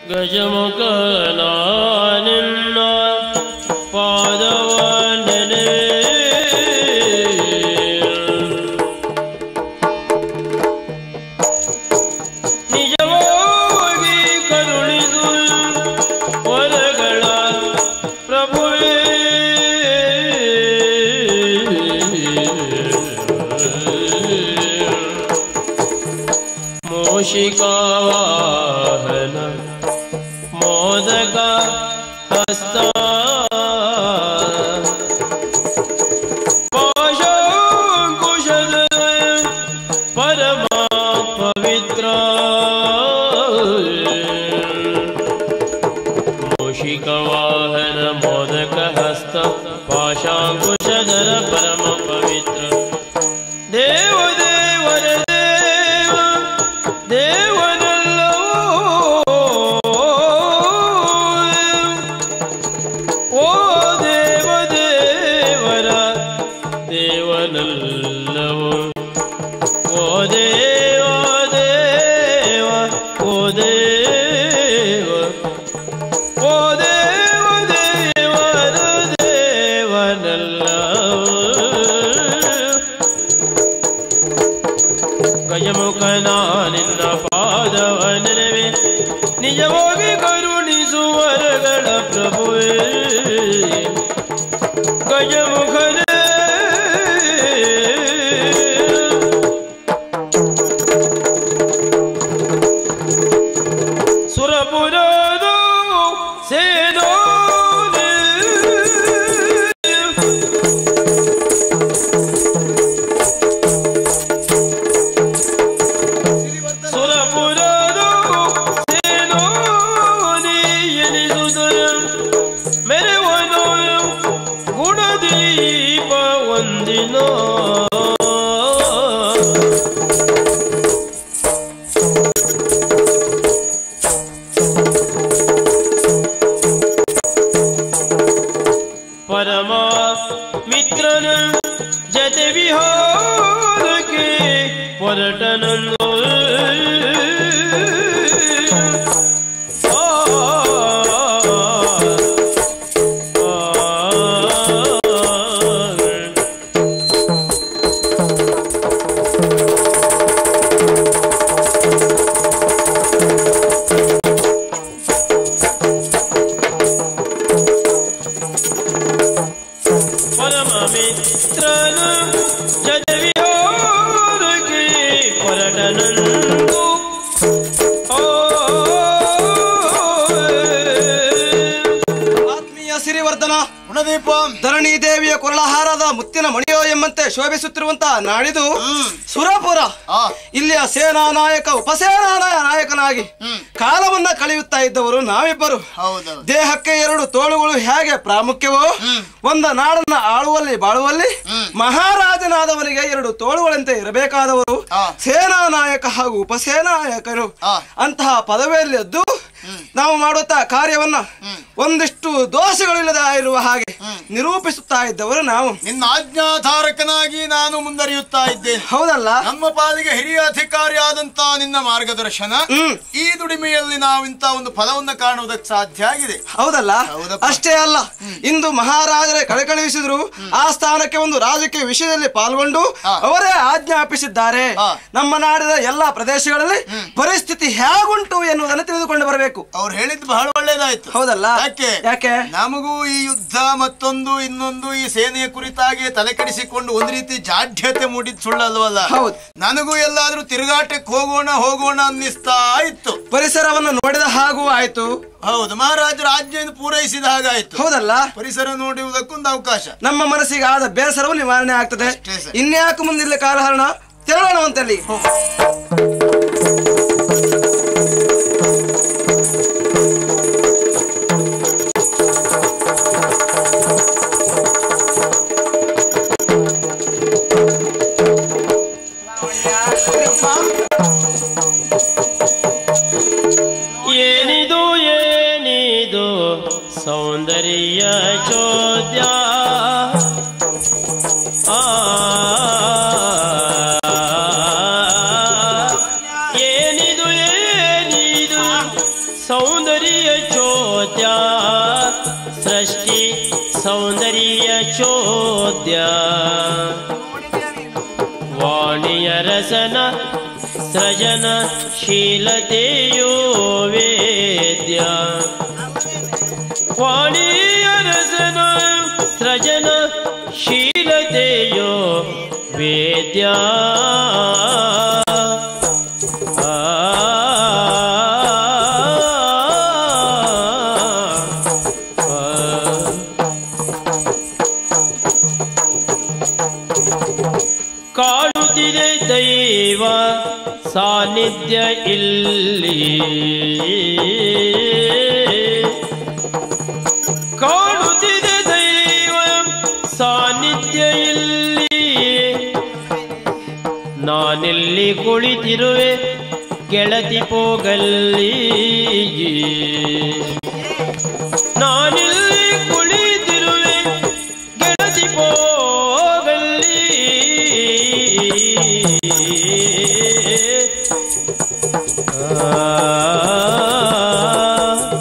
ಗಜಮುಖನ ನಿನ್ನ ಪಾದವನ್ನೆನೆ ನಿಜವಾಗಿ ಕರುಣಿಸು ವರಗಳ ಪ್ರಭುವೇ ಮೂಷಿಕಾವಾಹನ ಮೋದಕ ಹಸ್ತ ಪಾಶಾಂಕುಶದ ಪರಮ ಪವಿತ್ರ ಮೂಷಿಕವಾಹನ ಮೋದಕ ಹಸ್ತ ಪಾಶಾಂಕುಶಧರ ಪರಮ ಪವಿತ್ರ ದೇವ ದೇವರ ದೇವ ದೇವನಲ್ಲವೋ ಓ ದೇವ ದೇವರ ದೇವನಲ್ಲವೋ ಓ ದೇವ ದೇವ ಓ ದೇವ ಓ ದೇವ ದೇವರ ದೇವನಲ್ಲವೋ ಗಜಮುಖನ ನಿನ್ನ ಪಾದವ ನೆನವೆ ನಿಜವಾಗಿ ಕರುಣಿಸುವರಗಳ ಪ್ರಭುವೇ ಗಜಮುಖನೇ ಸುರಪುರದ ಸೇನೋ ಸುರಪುರದ ಸೇನೋನಿ ಎನಿಸುವುದರ ಮೆರೆವನು ಗುಣದೀಪ ಒಂದಿನೋ ಪರಮ ಮಿತ್ರನ ಜತೆ ವಿಹಾರಕ್ಕೆ ಹೊರಟನನ್ನು ಆ, ಆ, ಪರಮ ಮಿತ್ರನ ಜಗವಿಯೋರಗೆ ಹೊರಟನಂದು ಓ ಆತ್ಮೀಯ ಸಿರಿವರ್ಧನ ಗುಣದೀಪ ಧರಣಿ ದೇವಿಯ ಕೊರಳಹಾರದ ಮುತ್ತಿನ ಮಣಿಯೋ ಎಂಬಂತೆ ಶೋಭಿಸುತ್ತಿರುವಂತಹ ನಾಡಿದು ಸುರಪುರ ಆ. ಇಲ್ಲಿಯ ಸೇನಾ ನಾಯಕ ಉಪಸೇನಾ ನಾಯ- ನಾಯಕನಾಗಿ ಕಾಲವನ್ನ ಕಳೆಯುತ್ತಾ ಇದ್ದವರು ನಾವಿಬ್ಬರು ಹೌದು ದೇಹಕ್ಕೆ ಎರಡು ತೋಳುಗಳು ಹೇಗೆ ಪ್ರಾಮುಖ್ಯವೋ ಒಂದ ನಾಡನ್ನ ಆಳುವಲ್ಲಿ ಬಾಳುವಲ್ಲಿ ಮಹಾರಾಜನಾದವನಿಗೆ ಎರಡು ತೋಳುಗಳಂತೆ ಇರಬೇಕಾದವರು ಆ. ಸೇನಾ ನಾಯಕ ಹಾಗೂ ಉಪಸೇನಾ ನಾಯಕರು ಆ. ಅಂತಹ ಪದವಿಯಲ್ಲಿ ಎದ್ದು ನಾವು ಮಾಡುತ್ತಾ ಕಾರ್ಯವನ್ನ ಒಂದಿಷ್ಟು ದೋಷಗಳಿಲ್ಲದ ಇರುವ ಹಾಗೆ ನಿರೂಪಿಸುತ್ತಾ ಇದ್ದವರು ನಾವು ನಿನ್ನ ಆಜ್ಞಾಧಾರಕನಾಗಿ ನಾನು ಮುಂದರಿಯುತ್ತಾ ಇದ್ದೇನೆ ಹೌದಲ್ಲ ನಮ್ಮ ಪಾಲಿಗೆ ಹಿರಿಯ ಅಧಿಕಾರಿಯಾದಂತ ನಿನ್ನ ಮಾರ್ಗದರ್ಶನ ಹ್ಮ್. ಈ ದುಡಿಮೆಯಲ್ಲಿ ನಾವು ಇಂತ ಒಂದು ಫಲವನ್ನು ಕಾಣುವುದಕ್ಕೆ ಸಾಧ್ಯ ಆಗಿದೆ ಹೌದಲ್ಲ ಹೌದಪ್ಪ. ಅಷ್ಟೇ ಅಲ್ಲ ಇಂದು ಮಹಾರಾಜರೇ ಕಳೆಕಳುಹಿಸಿದ್ರು ಆ ಸ್ಥಾನಕ್ಕೆ ಒಂದು ರಾಜಕೀಯ ವಿಷಯದಲ್ಲಿ ಪಾಲ್ಗೊಂಡು ಆ. ಅವರೇ ಆಜ್ಞಾಪಿಸಿದ್ದಾರೆ ಆ. ನಮ್ಮ ನಾಡಿನ ಎಲ್ಲಾ ಪ್ರದೇಶಗಳಲ್ಲಿ ಪರಿಸ್ಥಿತಿ ಹೇಗುಂಟು ಎನ್ನುವುದನ್ನು ತಿಳಿದುಕೊಂಡು ಬರಬೇಕು ಅವ್ರು ಹೇಳಿದ್ದು ಬಹಳ ಒಳ್ಳೇದಾಯ್ತು ಹೌದಲ್ಲ ಯಾಕೆ ಯಾಕೆ ನಮಗೂ ಈ ಯುದ್ಧ ಮತ್ತೊಂದು ಇನ್ನೊಂದು ಈ ಸೇನೆಯ ಕುರಿತಾಗಿ ತಲೆ ಕೆಡಿಸಿಕೊಂಡು ಒಂದು ರೀತಿ ಜಾಢ್ಯತೆ ಮೂಡಿದ್ ಸುಳ್ಳಲ್ವಲ್ಲ ಹೌದು. ನನಗೂ ಎಲ್ಲಾದ್ರೂ ತಿರುಗಾಟಕ್ಕೆ ಹೋಗೋಣ ಹೋಗೋಣ ಅನ್ನಿಸ್ತಾ ಇತ್ತು ಪರಿಸರವನ್ನು ನೋಡಿದ ಹಾಗೂ ಆಯ್ತು ಹೌದು ಮಹಾರಾಜರ ಆಜ್ಞೆಯನ್ನು ಪೂರೈಸಿದ ಹಾಗಾಯ್ತು ಹೌದಲ್ಲ ಪರಿಸರ ನೋಡುವುದಕ್ಕೊಂದು ಅವಕಾಶ ನಮ್ಮ ಮನಸ್ಸಿಗೆ ಆದ ಬೇಸರವು ನಿವಾರಣೆ ಆಗ್ತದೆ ಅಷ್ಟೇ ಸರಿ. ಇನ್ಯಾಕೆ ಮುಂದಿಲ್ಲ ಕಾಲಹರಣ ತೆರಳೋಣವಂತಲ್ಲಿ ಏನಿದು ಏನಿದು ಸೌಂದರ್ಯ ಚೋದ್ಯ ಆ ಚೋದ್ಯ ಸೃಷ್ಟಿ ಸೌಂದರ್ಯ ಚೋದ್ಯ ವಾಣಿಯ ರಸನ ಸೃಜನ ಶೀಲತೆಯೋ ವೇದ್ಯ ವಾಣಿಯ ರಸನ ಸೃಜನ ಶೀಲತೆಯೋ ವೇದ್ಯ ಆ ಕಾಣುತ್ತಿದೆ ದೈವ ಸಾನ್ನಿಧ್ಯ ಇಲ್ಲಿ ಕಾಣುತ್ತಿದೆ ದೈವ ಸಾನ್ನಿಧ್ಯ ಇಲ್ಲಿ ನಾನೆಲ್ಲಿ ಕುಳಿತಿರುವೆ ಗೆಳತಿ ಪೋಗಲ್ಲಿ ನಾನೆಲ್ಲಿ ಕುಳಿತಿರುವೆ ಗೆಳತಿ ಪೋಗಲ್ಲಿ ಆ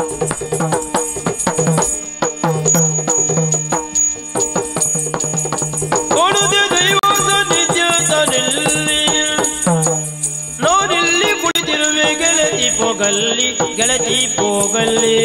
ಕೊಡುದೆ ದೈವ ಸಾನ್ನಿಧ್ಯ ತಾನೆಲ್ಲಿ ನಾನೆಲ್ಲಿ ಕುಳಿತಿರುವೆ ಗೆಳತಿ ಪೋಗಲ್ಲಿ ಗೆಳತಿ ಪೋಗಲ್ಲಿ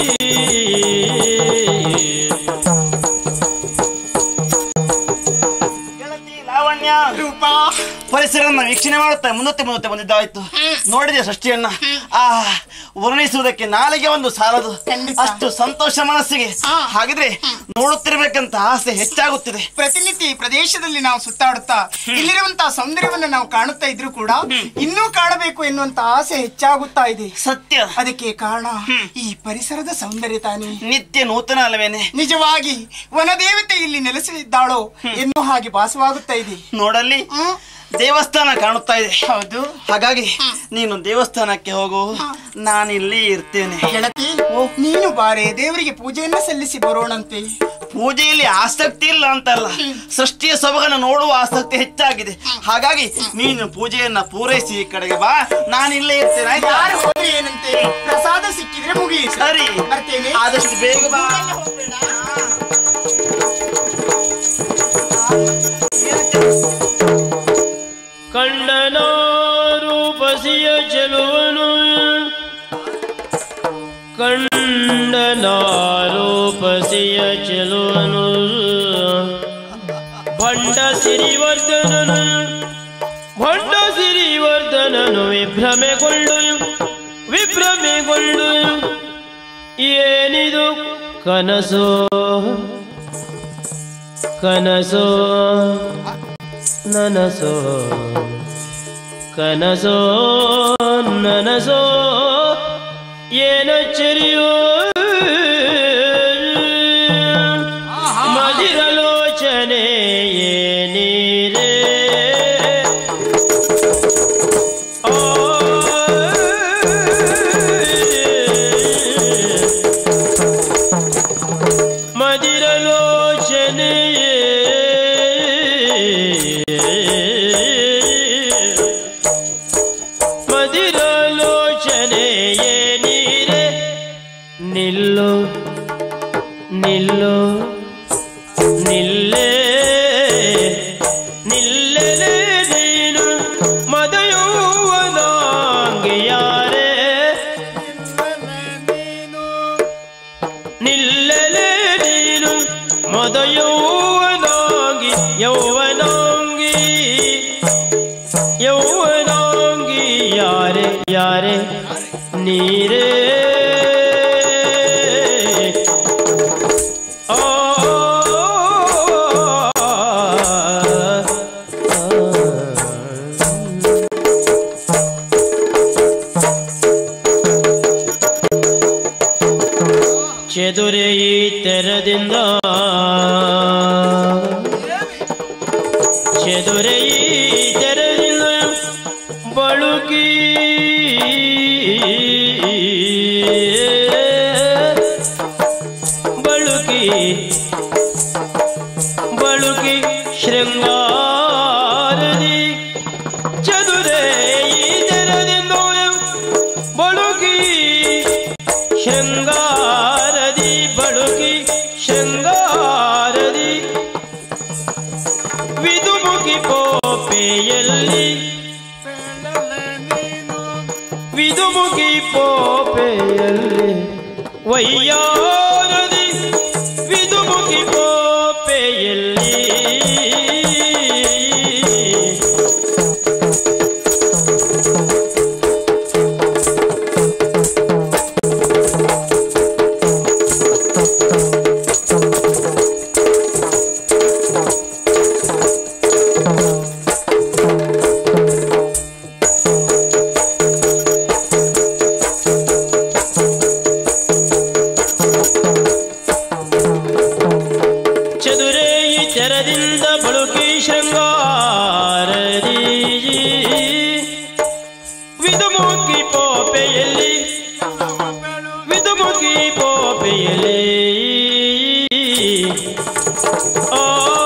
ಗೆಳತಿ ಲಾವಣ್ಯ ರೂಪ ಪರಿಸರನ್ನ ವೀಕ್ಷಣೆ ಮಾಡುತ್ತಾ ಮುಂದತ್ತೆ ಮುಂದತ್ತೆ ಬಂದಿದ್ದಾಯ್ತು ನೋಡಿದೆ ಸೃಷ್ಟಿಯನ್ನ ಆ ವರ್ಣಿಸುವುದಕ್ಕೆ ನಾಲಿಗೆ ಒಂದು ಸಾಲದು ಖಂಡಿತ. ಅಷ್ಟು ಸಂತೋಷ ಮನಸ್ಸಿಗೆ ಹಾ. ಹಾಗಿದ್ರೆ ನೋಡುತ್ತಿರ್ಬೇಕಂತ ಆಸೆ ಹೆಚ್ಚಾಗುತ್ತಿದೆ ಪ್ರತಿನಿತ್ಯ ಈ ಪ್ರದೇಶದಲ್ಲಿ ನಾವು ಸುತ್ತಾಡುತ್ತಾ ಇಲ್ಲಿರುವಂತಹ ಸೌಂದರ್ಯವನ್ನ ನಾವು ಕಾಣುತ್ತಾ ಇದ್ರು ಕೂಡ ಇನ್ನೂ ಕಾಣಬೇಕು ಎನ್ನುವಂತ ಆಸೆ ಹೆಚ್ಚಾಗುತ್ತಾ ಇದೆ ಸತ್ಯ ಅದಕ್ಕೆ ಕಾರಣ ಈ ಪರಿಸರದ ಸೌಂದರ್ಯ ತಾನೇ ನಿತ್ಯ ನೂತನ ಅಲ್ಲವೇನೆ ನಿಜವಾಗಿ ವನದೇವತೆ ಇಲ್ಲಿ ನೆಲೆಸಲಿದ್ದಾಳೋ ಎನ್ನುವ ಹಾಗೆ ಭಾಸವಾಗುತ್ತಾ ಇದೆ ನೋಡಲ್ಲಿ ಹ್ಮ್. ದೇವಸ್ಥಾನ ಕಾಣುತ್ತಾ ಇದೆ ಹೌದು ಹಾಗಾಗಿ ನೀನು ದೇವಸ್ಥಾನಕ್ಕೆ ಹೋಗು ನಾನಿಲ್ಲಿ ಇರ್ತೇನೆ ಗೆಳತಿ ನೀನು ಬಾರೆ ದೇವರಿಗೆ ಪೂಜೆಯನ್ನ ಸಲ್ಲಿಸಿ ಬರೋಣಂತೆ ಪೂಜೆಯಲ್ಲಿ ಆಸಕ್ತಿ ಇಲ್ಲ ಅಂತಲ್ಲ ಸೃಷ್ಟಿಯ ಸೊಬಗನ್ನು ನೋಡುವ ಆಸಕ್ತಿ ಹೆಚ್ಚಾಗಿದೆ ಹಾಗಾಗಿ ನೀನು ಪೂಜೆಯನ್ನ ಪೂರೈಸಿ ಈ ಕಡೆಗೆ ಬಾ ನಾನಿಲ್ಲೇ ಇರ್ತೇನೆ ಆಯ್ತಾ ಯಾರು ಹೋದ್ರೆ ಏನಂತೆ ಪ್ರಸಾದ ಸಿಕ್ಕಿದ್ರೆ ಮುಗಿಯಿತು ಸರಿ ಬರ್ತೇನೆ ಆದಷ್ಟು ಬೇಗ ಬಾ ಕಂಡನಾರೂಪಸಿಯ ಚೆಲುವನು ಕಂಡನಾರೂಪಸಿಯ ಚೆಲುವನು ಭಂಡ ಸಿರಿವರ್ಧನನು ಭಂಡ ಸಿರಿವರ್ಧನನು ವಿಭ್ರಮೆಗೊಂಡು ವಿಭ್ರಮೆಗೊಂಡು ಏನಿದು ಕನಸೋ ಕನಸೋ ನನಸೋ ಕನಸೋ ನನಸೋ ಏನಚ್ಚರಿಯೋ ಮದಿರಲೋಚನೆ ಏನಿರೇ ಆ ಮದಿರಲೋಚನೆಯೇ ಮದಿರಲೋಚನೆಯೇ ನೀರೆ ನಿಲ್ಲು ನಿಲ್ಲು ನಿಲ್ಲೇ ನಿಲ್ಲಲೇ ನೀನು ಮದಯುವನಾಂಗೆ ಯಾರೇ ನಿಲ್ಲಲೇ ನೀನು ಮದ ಯೌವನಾಂಗಿ ಯೌವನಾಂಗಿ ಯೌವನಾಂಗಿ ಯಾರೆ ಯಾರೆ ನೀರೇ ಆ ಚೆದುರೆ ಈ ತೆರದಿಂದ ಚೆದುರೆ ಈ ತೆರದಿಂದ ಬಳುಕಿ ಬಳುಕಿ ಬಳುಕಿ ಶೃಂಗಾರದಿ ಚದುರೆ ಈ ತೆರದಿಂದ ಬಳುಕಿ ಶೃಂಗಾರ ವಿದುಮುಖಿ ಪೋಪೆಯಲ್ಲಿ ವಯ್ಯಾರದಿ ವಿದುಮುಖಿ ಪೋಪೆಯಲ್ಲಿ ಚದುರೇಯಿ ತೆರದಿಂದ ಬಳುಕಿ ಶೃಂಗಾರದಿ ವಿದುಮುಖಿ ಪೋಪೆಯಲ್ಲಿ ವಿದುಮುಖಿ ಪೋಪೆಯಲ್ಲಿ ಆ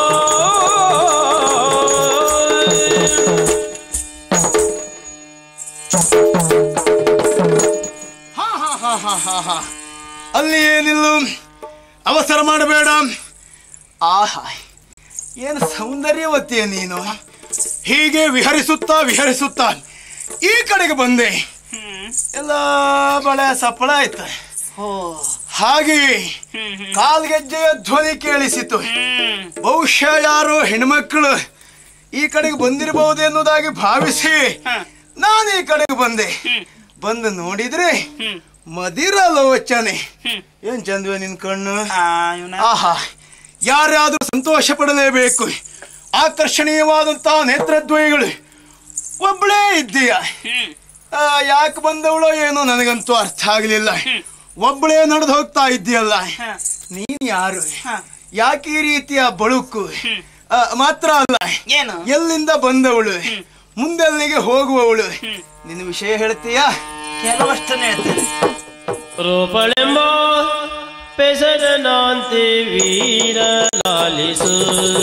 ಹಾ ಹಾ ಹಾ ಹಾ ಹಾ ಹಾ ಅಲ್ಲಿ ಏನಿಲ್ಲ ಅವಸರ ಮಾಡಬೇಡ ಆಹಾ ಏನು ಸೌಂದರ್ಯವತಿಯ ನೀನು ಹೀಗೆ ವಿಹರಿಸುತ್ತಾ ವಿಹರಿಸುತ್ತಾ ಈ ಕಡೆಗೆ ಬಂದೆ ಎಲ್ಲ ಬಳೆ ಸಫಳ ಆಯ್ತು ಹಾಗೆ ಕಾಲ್ಗೆಜ್ಜೆಯ ಧ್ವನಿ ಕೇಳಿಸಿತು ಬಹುಶಃ ಯಾರೋ ಹೆಣ್ಮಕ್ಳು ಈ ಕಡೆಗೆ ಬಂದಿರಬಹುದು ಎನ್ನುವುದಾಗಿ ಭಾವಿಸಿ ನಾನು ಈ ಕಡೆಗೆ ಬಂದೆ ಬಂದು ನೋಡಿದ್ರೆ ಮದಿರ ಲೋಚನೆ ಏನ್ ಚಂದ್ವ ನಿನ್ ಕಣ್ಣು ಆಹಾ ಯಾರಾದ್ರೂ ಸಂತೋಷ ಪಡಲೇಬೇಕು ಆಕರ್ಷಣೀಯವಾದಂತಹ ನೇತ್ರದ್ವಯಗಳು ಒಬ್ಬಳೇ ಇದ್ದೀಯ ಆ, ಯಾಕೆ ಬಂದವಳೋ ಏನೋ ನನಗಂತೂ ಅರ್ಥ ಆಗಲಿಲ್ಲ ಒಬ್ಬಳೇ ನಡೆದು ಹೋಗ್ತಾ ಇದ್ದೀಯಲ್ಲ ನೀನ್ ಯಾರು ಯಾಕೆ ಈ ರೀತಿಯ ಬಳುಕು ಆ, ಮಾತ್ರ ಅಲ್ಲ ಏನು ಎಲ್ಲಿಂದ ಬಂದವಳು ಮುಂದೆಲ್ಲಿಗೆ ಹೋಗುವವಳು ನಿನ್ನ ವಿಷಯ ಹೇಳ್ತೀಯಾ ಕೆಲವಷ್ಟನ್ನು ಹೇಳ್ತೇನೆ ರೂಪಳೆಂಬ ಪೆಸರನಾಂತೆ ವೀರ ಲಾಲಿಸು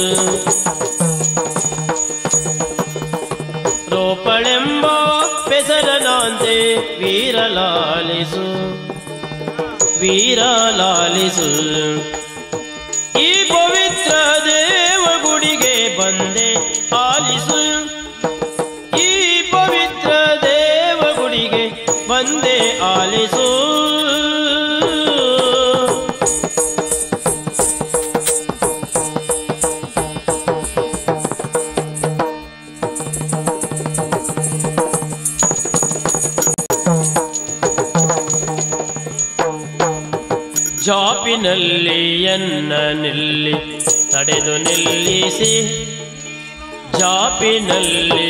ರೂಪಳೆಂಬ ಪೆಸರನಾಂತೆ ವೀರ ಲಾಲಿಸು ವೀರ ಲಾಲಿಸು ಈ ಪವಿತ್ರ ದೇವಗುಡಿಗೆ ಬಂದೆ ಆಲಿಸು ಈ ಪವಿತ್ರ ದೇವಗುಡಿಗೆ ಬಂದೆ ಆಲಿಸು ಜಾಪಿನಲ್ಲಿ ಎನ್ನ ನಿಲ್ಲಿ ತಡೆದು ನಿಲ್ಲಿಸಿ ಜಾಪಿನಲ್ಲಿ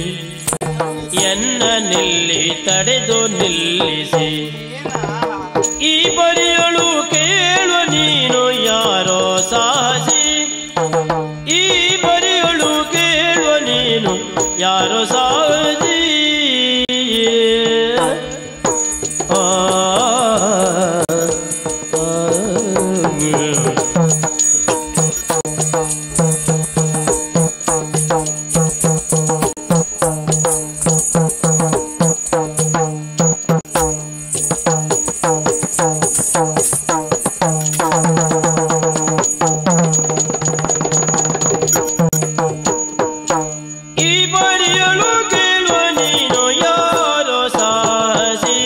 ಎನ್ನ ನಿಲ್ಲಿ ತಡೆದು ನಿಲ್ಲಿಸಿ ಈ ಬರಿಯಳು ಕೇಳುವ ನೀನು ಯಾರೋ ಸಾಹಸಿ ಈ ಬರಿಯಳು ಕೇಳುವ ನೀನು ಯಾರೋ ಸಾಹಸಿ ಆ, ಆ, ಈ ಬರಿಯಳು ಕೇಳುವ ನೀನು ಯಾರೋ ಸಾಹಸಿ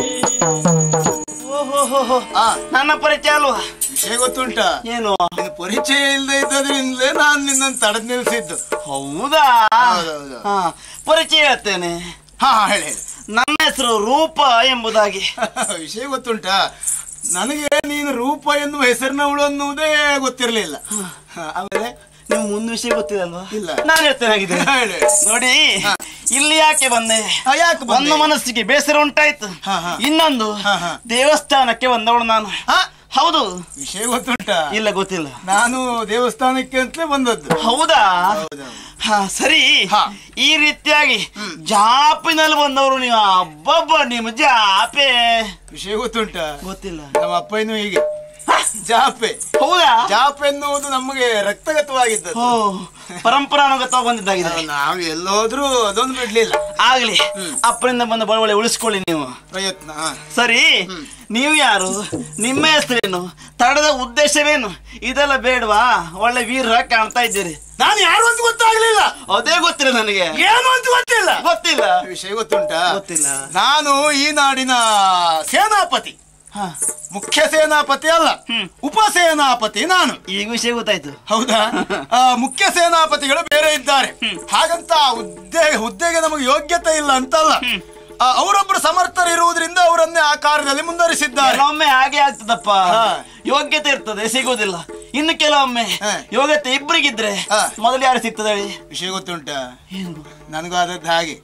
ಓಹೋ ನನ್ನ ಪರಿಚಯ ಅಲ್ವಾ ವಿಷಯ ಗೊತ್ತುಂಟಾ ಏನು ನಿನ್ನ ಪರಿಚಯ ಇಲ್ಲದೆ ಇದ್ದದ್ರಿಂದಲೇ ನಾನು ನಿನ್ನನ್ನು ತಡೆದು ನಿಲ್ಸಿದ್ದು ಹೌದಾ ಹೌದೌದು. ಹಾ ಪರಿಚಯ ಹೇಳ್ತೇನೆ ಹಾ ಹಾ, ಹೇಳಿ ಹೇಳಿ. ನನ್ನ ಹೆಸರು ರೂಪ ಎಂಬುದಾಗಿ ವಿಷಯ ಗೊತ್ತುಂಟಾ ನನಗೆ ನೀನು ರೂಪ ಎನ್ನುವ ಹೆಸರಿನವಳು ಅನ್ನುವುದೇ ಗೊತ್ತಿರಲಿಲ್ಲ ಆಮೇಲೆ ನಿಮ್ ಮುಂದ್ ವಿಷಯ ಗೊತ್ತಿದಲ್ವಾ ಇಲ್ಲ. ನಾನು ಹೇಳ್ತೇನೆ ಹಾಗಿದ್ರೆ ಹೇಳಿ. ನೋಡಿ ಇಲ್ಲಿ ಯಾಕೆ ಬಂದೆ ಆ, ಯಾಕೆ ಬಂದೆ? ಒಂದು ಮನಸ್ಸಿಗೆ ಬೇಸರ ಉಂಟಾಯ್ತು ಹಾ, ಹಾ. ಇನ್ನೊಂದು ಹಾ, ಹಾ. ದೇವಸ್ಥಾನಕ್ಕೆ ಬಂದವಳು ನಾನು ಹಾ? ಹೌದು ವಿಷಯ ಗೊತ್ತುಂಟಾ ಇಲ್ಲ ಗೊತ್ತಿಲ್ಲ ನಾನು ದೇವಸ್ಥಾನಕ್ಕೆ ಅಂತಲೇ ಬಂದದ್ದು ಹೌದಾ ಹೌದೌದು. ಹಾ ಸರಿ ಹಾ. ಈ ರೀತಿಯಾಗಿ ಜಾಪಿನಲ್ಲಿ ಬಂದವರು ನೀವು ಅಬ್ಬಬ್ಬ ನಿಮ್ಮ ಜಾಪೆ ವಿಷಯ ಗೊತ್ತುಂಟಾ ಗೊತ್ತಿಲ್ಲ ನಮ್ಮ ಅಪ್ಪನೂ ಹೀಗೆ ಜಾಪೆ ಹೌದಾ ಜಾಪೆ ಎನ್ನುವುದು ನಮಗೆ ರಕ್ತಗತವಾಗಿದ್ದದ್ದು ಓ ಪರಂಪರಾನುಗತವಾಗಿ ಬಂದಿದ್ದಾಗಿದೆ ನಾವು ಎಲ್ಲೋದ್ರೂ ಅದೊಂದು ಬಿಡ್ಲಿಲ್ಲ ಆಗ್ಲಿ ಅಪ್ಪನಿಂದ ಬಂದ ಬಳವಳೆ ಉಳಿಸ್ಕೊಳ್ಳಿ ನೀವು ಪ್ರಯತ್ನ ಹಾ. ಸರಿ ನೀವು ಯಾರು ನಿಮ್ಮ ಹೆಸರೇನು ತಡದ ಉದ್ದೇಶವೇನು ಇದೆಲ್ಲ ಬೇಡವಾ ಒಳ್ಳೆ ವೀರ ಕಾಣ್ತಾ ಇದ್ದೀರಿ ನಾನು ಯಾರು ಅಂತ ಗೊತ್ತಾಗ್ಲಿಲ್ಲ ಅದೇ ಗೊತ್ತಿಲ್ಲ ನನಗೆ ಏನು ಅಂತ ಗೊತ್ತಿಲ್ಲ ಗೊತ್ತಿಲ್ಲ ವಿಷಯ ಗೊತ್ತುಂಟಾ ಗೊತ್ತಿಲ್ಲ ನಾನು ಈ ನಾಡಿನ ಸೇನಾಪತಿ ಹ, ಮುಖ್ಯ ಸೇನಾಪತಿ ಅಲ್ಲ ಹ್ಮ್. ಉಪಸೇನಾಪತಿ ನಾನು ಈಗ ವಿಷಯ ಗೊತ್ತಾಯ್ತು ಹೌದಾ ಆ, ಮುಖ್ಯ ಸೇನಾಪತಿಗಳು ಬೇರೆ ಇದ್ದಾರೆ ಹಾಗಂತ ಆ ಹುದ್ದೆ ಹುದ್ದೆಗೆ ನಮಗೆ ಯೋಗ್ಯತೆ ಇಲ್ಲ ಅಂತಲ್ಲ ಆ, ಅವರೊಬ್ರು ಸಮರ್ಥರಿರುವುದರಿಂದ ಅವರನ್ನೇ ಆ ಕಾರ್ಯದಲ್ಲಿ ಮುಂದುವರಿಸಿದ್ದಾರೆ ಕೆಲವೊಮ್ಮೆ ಹಾಗೆ ಆಗ್ತದಪ್ಪ ಹಾ. ಯೋಗ್ಯತೆ ಇರ್ತದೆ ಸಿಗುವುದಿಲ್ಲ ಇನ್ನು ಕೆಲವೊಮ್ಮೆ ಹಾ. ಯೋಗ್ಯತೆ ಇಬ್ಬರಿಗಿದ್ರೆ ಹಾ. ಮೊದಲು ಯಾರು ಸಿಗ್ತದೆ ಹೇಳಿ ವಿಷಯ ಗೊತ್ತುಂಟಾ ಏನು ನನಗೂ ಆದದ್ದು ಹಾಗೆ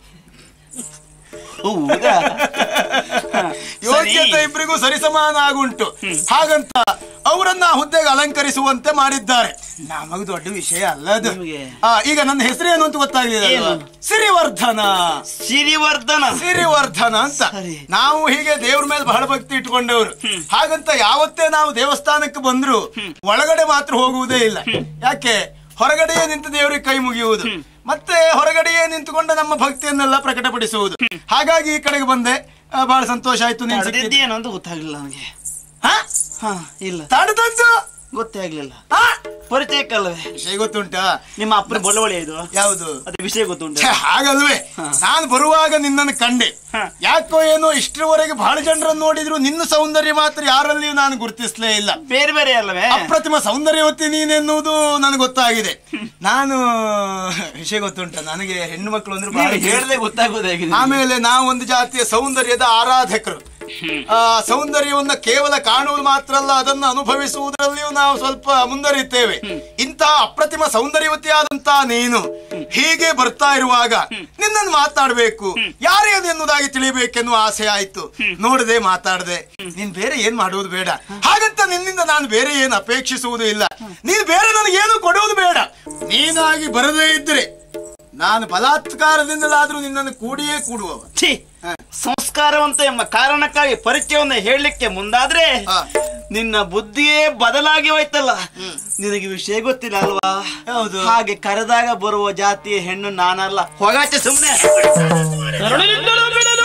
ಹೌದಾ ಯೋಗ್ಯತೆ ಸರಿ. ಇಬ್ಬರಿಗೂ ಸರಿಸಮಾನ ಆಗುಂಟು ಹಾಗಂತ ಅವರನ್ನ ಆ ಹುದ್ದೆಗೆ ಅಲಂಕರಿಸುವಂತೆ ಮಾಡಿದ್ದಾರೆ ನಮಗ್ ದೊಡ್ಡ ವಿಷಯ ಅಲ್ಲ ಅದು ನಿಮ್ಗೆ? ಆ, ಈಗ ನನ್ನ ಹೆಸರು ಏನು ಅಂತ ಗೊತ್ತಾಗಿದೆ ಏನು? ಸಿರಿವರ್ಧನ ಸಿರಿವರ್ಧನ ಸಿರಿವರ್ಧನ ಅಂತ ಸರಿ. ನಾವು ಹೀಗೆ ದೇವ್ರ ಮೇಲೆ ಬಹಳ ಭಕ್ತಿ ಇಟ್ಕೊಂಡವರು ಹಾಗಂತ ಯಾವತ್ತೇ ನಾವು ದೇವಸ್ಥಾನಕ್ಕೆ ಬಂದ್ರು ಒಳಗಡೆ ಮಾತ್ರ ಹೋಗುವುದೇ ಇಲ್ಲ ಯಾಕೆ ಹೊರಗಡೆಯೇ ನಿಂತು ದೇವರಿಗೆ ಕೈ ಮುಗಿಯುವುದು ಮತ್ತೆ ಹೊರಗಡೆಯೇ ನಿಂತುಕೊಂಡು ನಮ್ಮ ಭಕ್ತಿಯನ್ನೆಲ್ಲ ಪ್ರಕಟಪಡಿಸುವುದು ಹಾಗಾಗಿ ಈ ಕಡೆಗೆ ಬಂದೆ ಆ, ಬಹಳ ಸಂತೋಷ ಆಯ್ತು ನೀನ್ ಸಿಕ್ಕಿದ್ದು. ನಡೆದಿದ್ದೇನು ಅಂತ ಗೊತ್ತಾಗ್ಲಿಲ್ಲ ನನಗೆ ಹಾ? ಹಾ ಇಲ್ಲ ತಡೆದದ್ದು ಗೊತ್ತೇ ಆಗ್ಲಿಲ್ಲ ಹಾ? ಪರಿಚಯಕ್ಕಲ್ಲವೇ ವಿಷಯ ಗೊತ್ತುಂಟಾ ನಿಮ್ಮ ಅಪ್ಪನ ಬೊಳವಳಿ ಇದು ಯಾವುದು ಅದೇ ವಿಷಯ ಗೊತ್ತುಂಟು ಛೆ, ಹಾಗಲ್ವೇ ನಾನು ಬರುವಾಗ ನಿನ್ನನ್ನು ಕಂಡೆ ಹಾ. ಯಾಕೋ ಏನೋ ಇಷ್ಟರವರೆಗೆ ಬಹಳ ಜನರನ್ನು ನೋಡಿದ್ರು ನಿನ್ನ ಸೌಂದರ್ಯ ಮಾತ್ರ ಯಾರಲ್ಲಿಯೂ ನಾನು ಗುರುತಿಸ್ಲೇ ಇಲ್ಲ ಬೇರೆ ಬೇರೆ ಅಲ್ಲವೇ ಅಪ್ರತಿಮ ಸೌಂದರ್ಯವತಿ ನೀನೆನ್ನುವುದು ನನಗೆ ಗೊತ್ತಾಗಿದೆ ನಾನು ವಿಷಯ ಗೊತ್ತುಂಟ ನನಗೆ ಹೆಣ್ಣು ಮಕ್ಕಳು ಅಂದ್ರೆ ಬಹಳ ನೀವು ಹೇಳ್ದೆ ಗೊತ್ತಾಗೋದು ಹೇಗಿದೆ ಆಮೇಲೆ ನಾವು ಒಂದು ಜಾತಿಯ ಸೌಂದರ್ಯದ ಆರಾಧಕರು ಆ ಸೌಂದರ್ಯವನ್ನ ಕೇವಲ ಕಾಣುವುದು ಮಾತ್ರ ಅಲ್ಲ ಅದನ್ನು ಅನುಭವಿಸುವುದರಲ್ಲಿಯೂ ನಾವು ಸ್ವಲ್ಪ ಮುಂದರಿಯುತ್ತೇವೆ ಇಂತಹ ಅಪ್ರತಿಮ ಸೌಂದರ್ಯವತಿಯಾದಂತ ನೀನು ಹೀಗೆ ಬರ್ತಾ ಇರುವಾಗ ನಿನ್ನನ್ನು ಮಾತಾಡ್ಬೇಕು ಯಾರೇನು ಎನ್ನುವುದಾಗಿ ತಿಳಿಬೇಕೆನ್ನುವ ಆಸೆ ಆಯ್ತು ನೋಡದೆ ಮಾತಾಡದೆ ನೀನ್ ಬೇರೆ ಏನ್ ಮಾಡುವುದು ಬೇಡ ಹಾಗಂತ ನಿನ್ನಿಂದ ನಾನು ಬೇರೆ ಏನು ಅಪೇಕ್ಷಿಸುವುದು ಇಲ್ಲ ನೀನು ಬೇರೆ ನನಗೇನು ಕೊಡುವುದು ಬೇಡ ನೀನಾಗಿ ಬರದೇ ಇದ್ರೆ ನಾನು ಬಲಾತ್ಕಾರದಿಂದಲಾದ್ರೂ ನಿನ್ನನ್ನು ಕೂಡಿಯೇ ಕೂಡುವವ ಛೀ ಸಂಸ್ಕಾರವಂತ ಎಂಬ ಕಾರಣಕ್ಕಾಗಿ ಪರಿಚಯವನ್ನ ಹೇಳಲಿಕ್ಕೆ ಮುಂದಾದ್ರೆ ಹಾ. ನಿನ್ನ ಬುದ್ಧಿಯೇ ಬದಲಾಗಿ ಹೋಯ್ತಲ್ಲ ನಿನಗೆ ವಿಷಯ ಗೊತ್ತಿಲ್ಲ ಅಲ್ವಾ ಹೌದು. ಹಾಗೆ ಕರೆದಾಗ ಬರುವ ಜಾತಿಯ ಹೆಣ್ಣು ನಾನಲ್ಲ ಹೊಗಾಚೆ ಸುಮ್ನೆ ಕರುಣಿನಿಂದಲೂ ಬಿಡಲು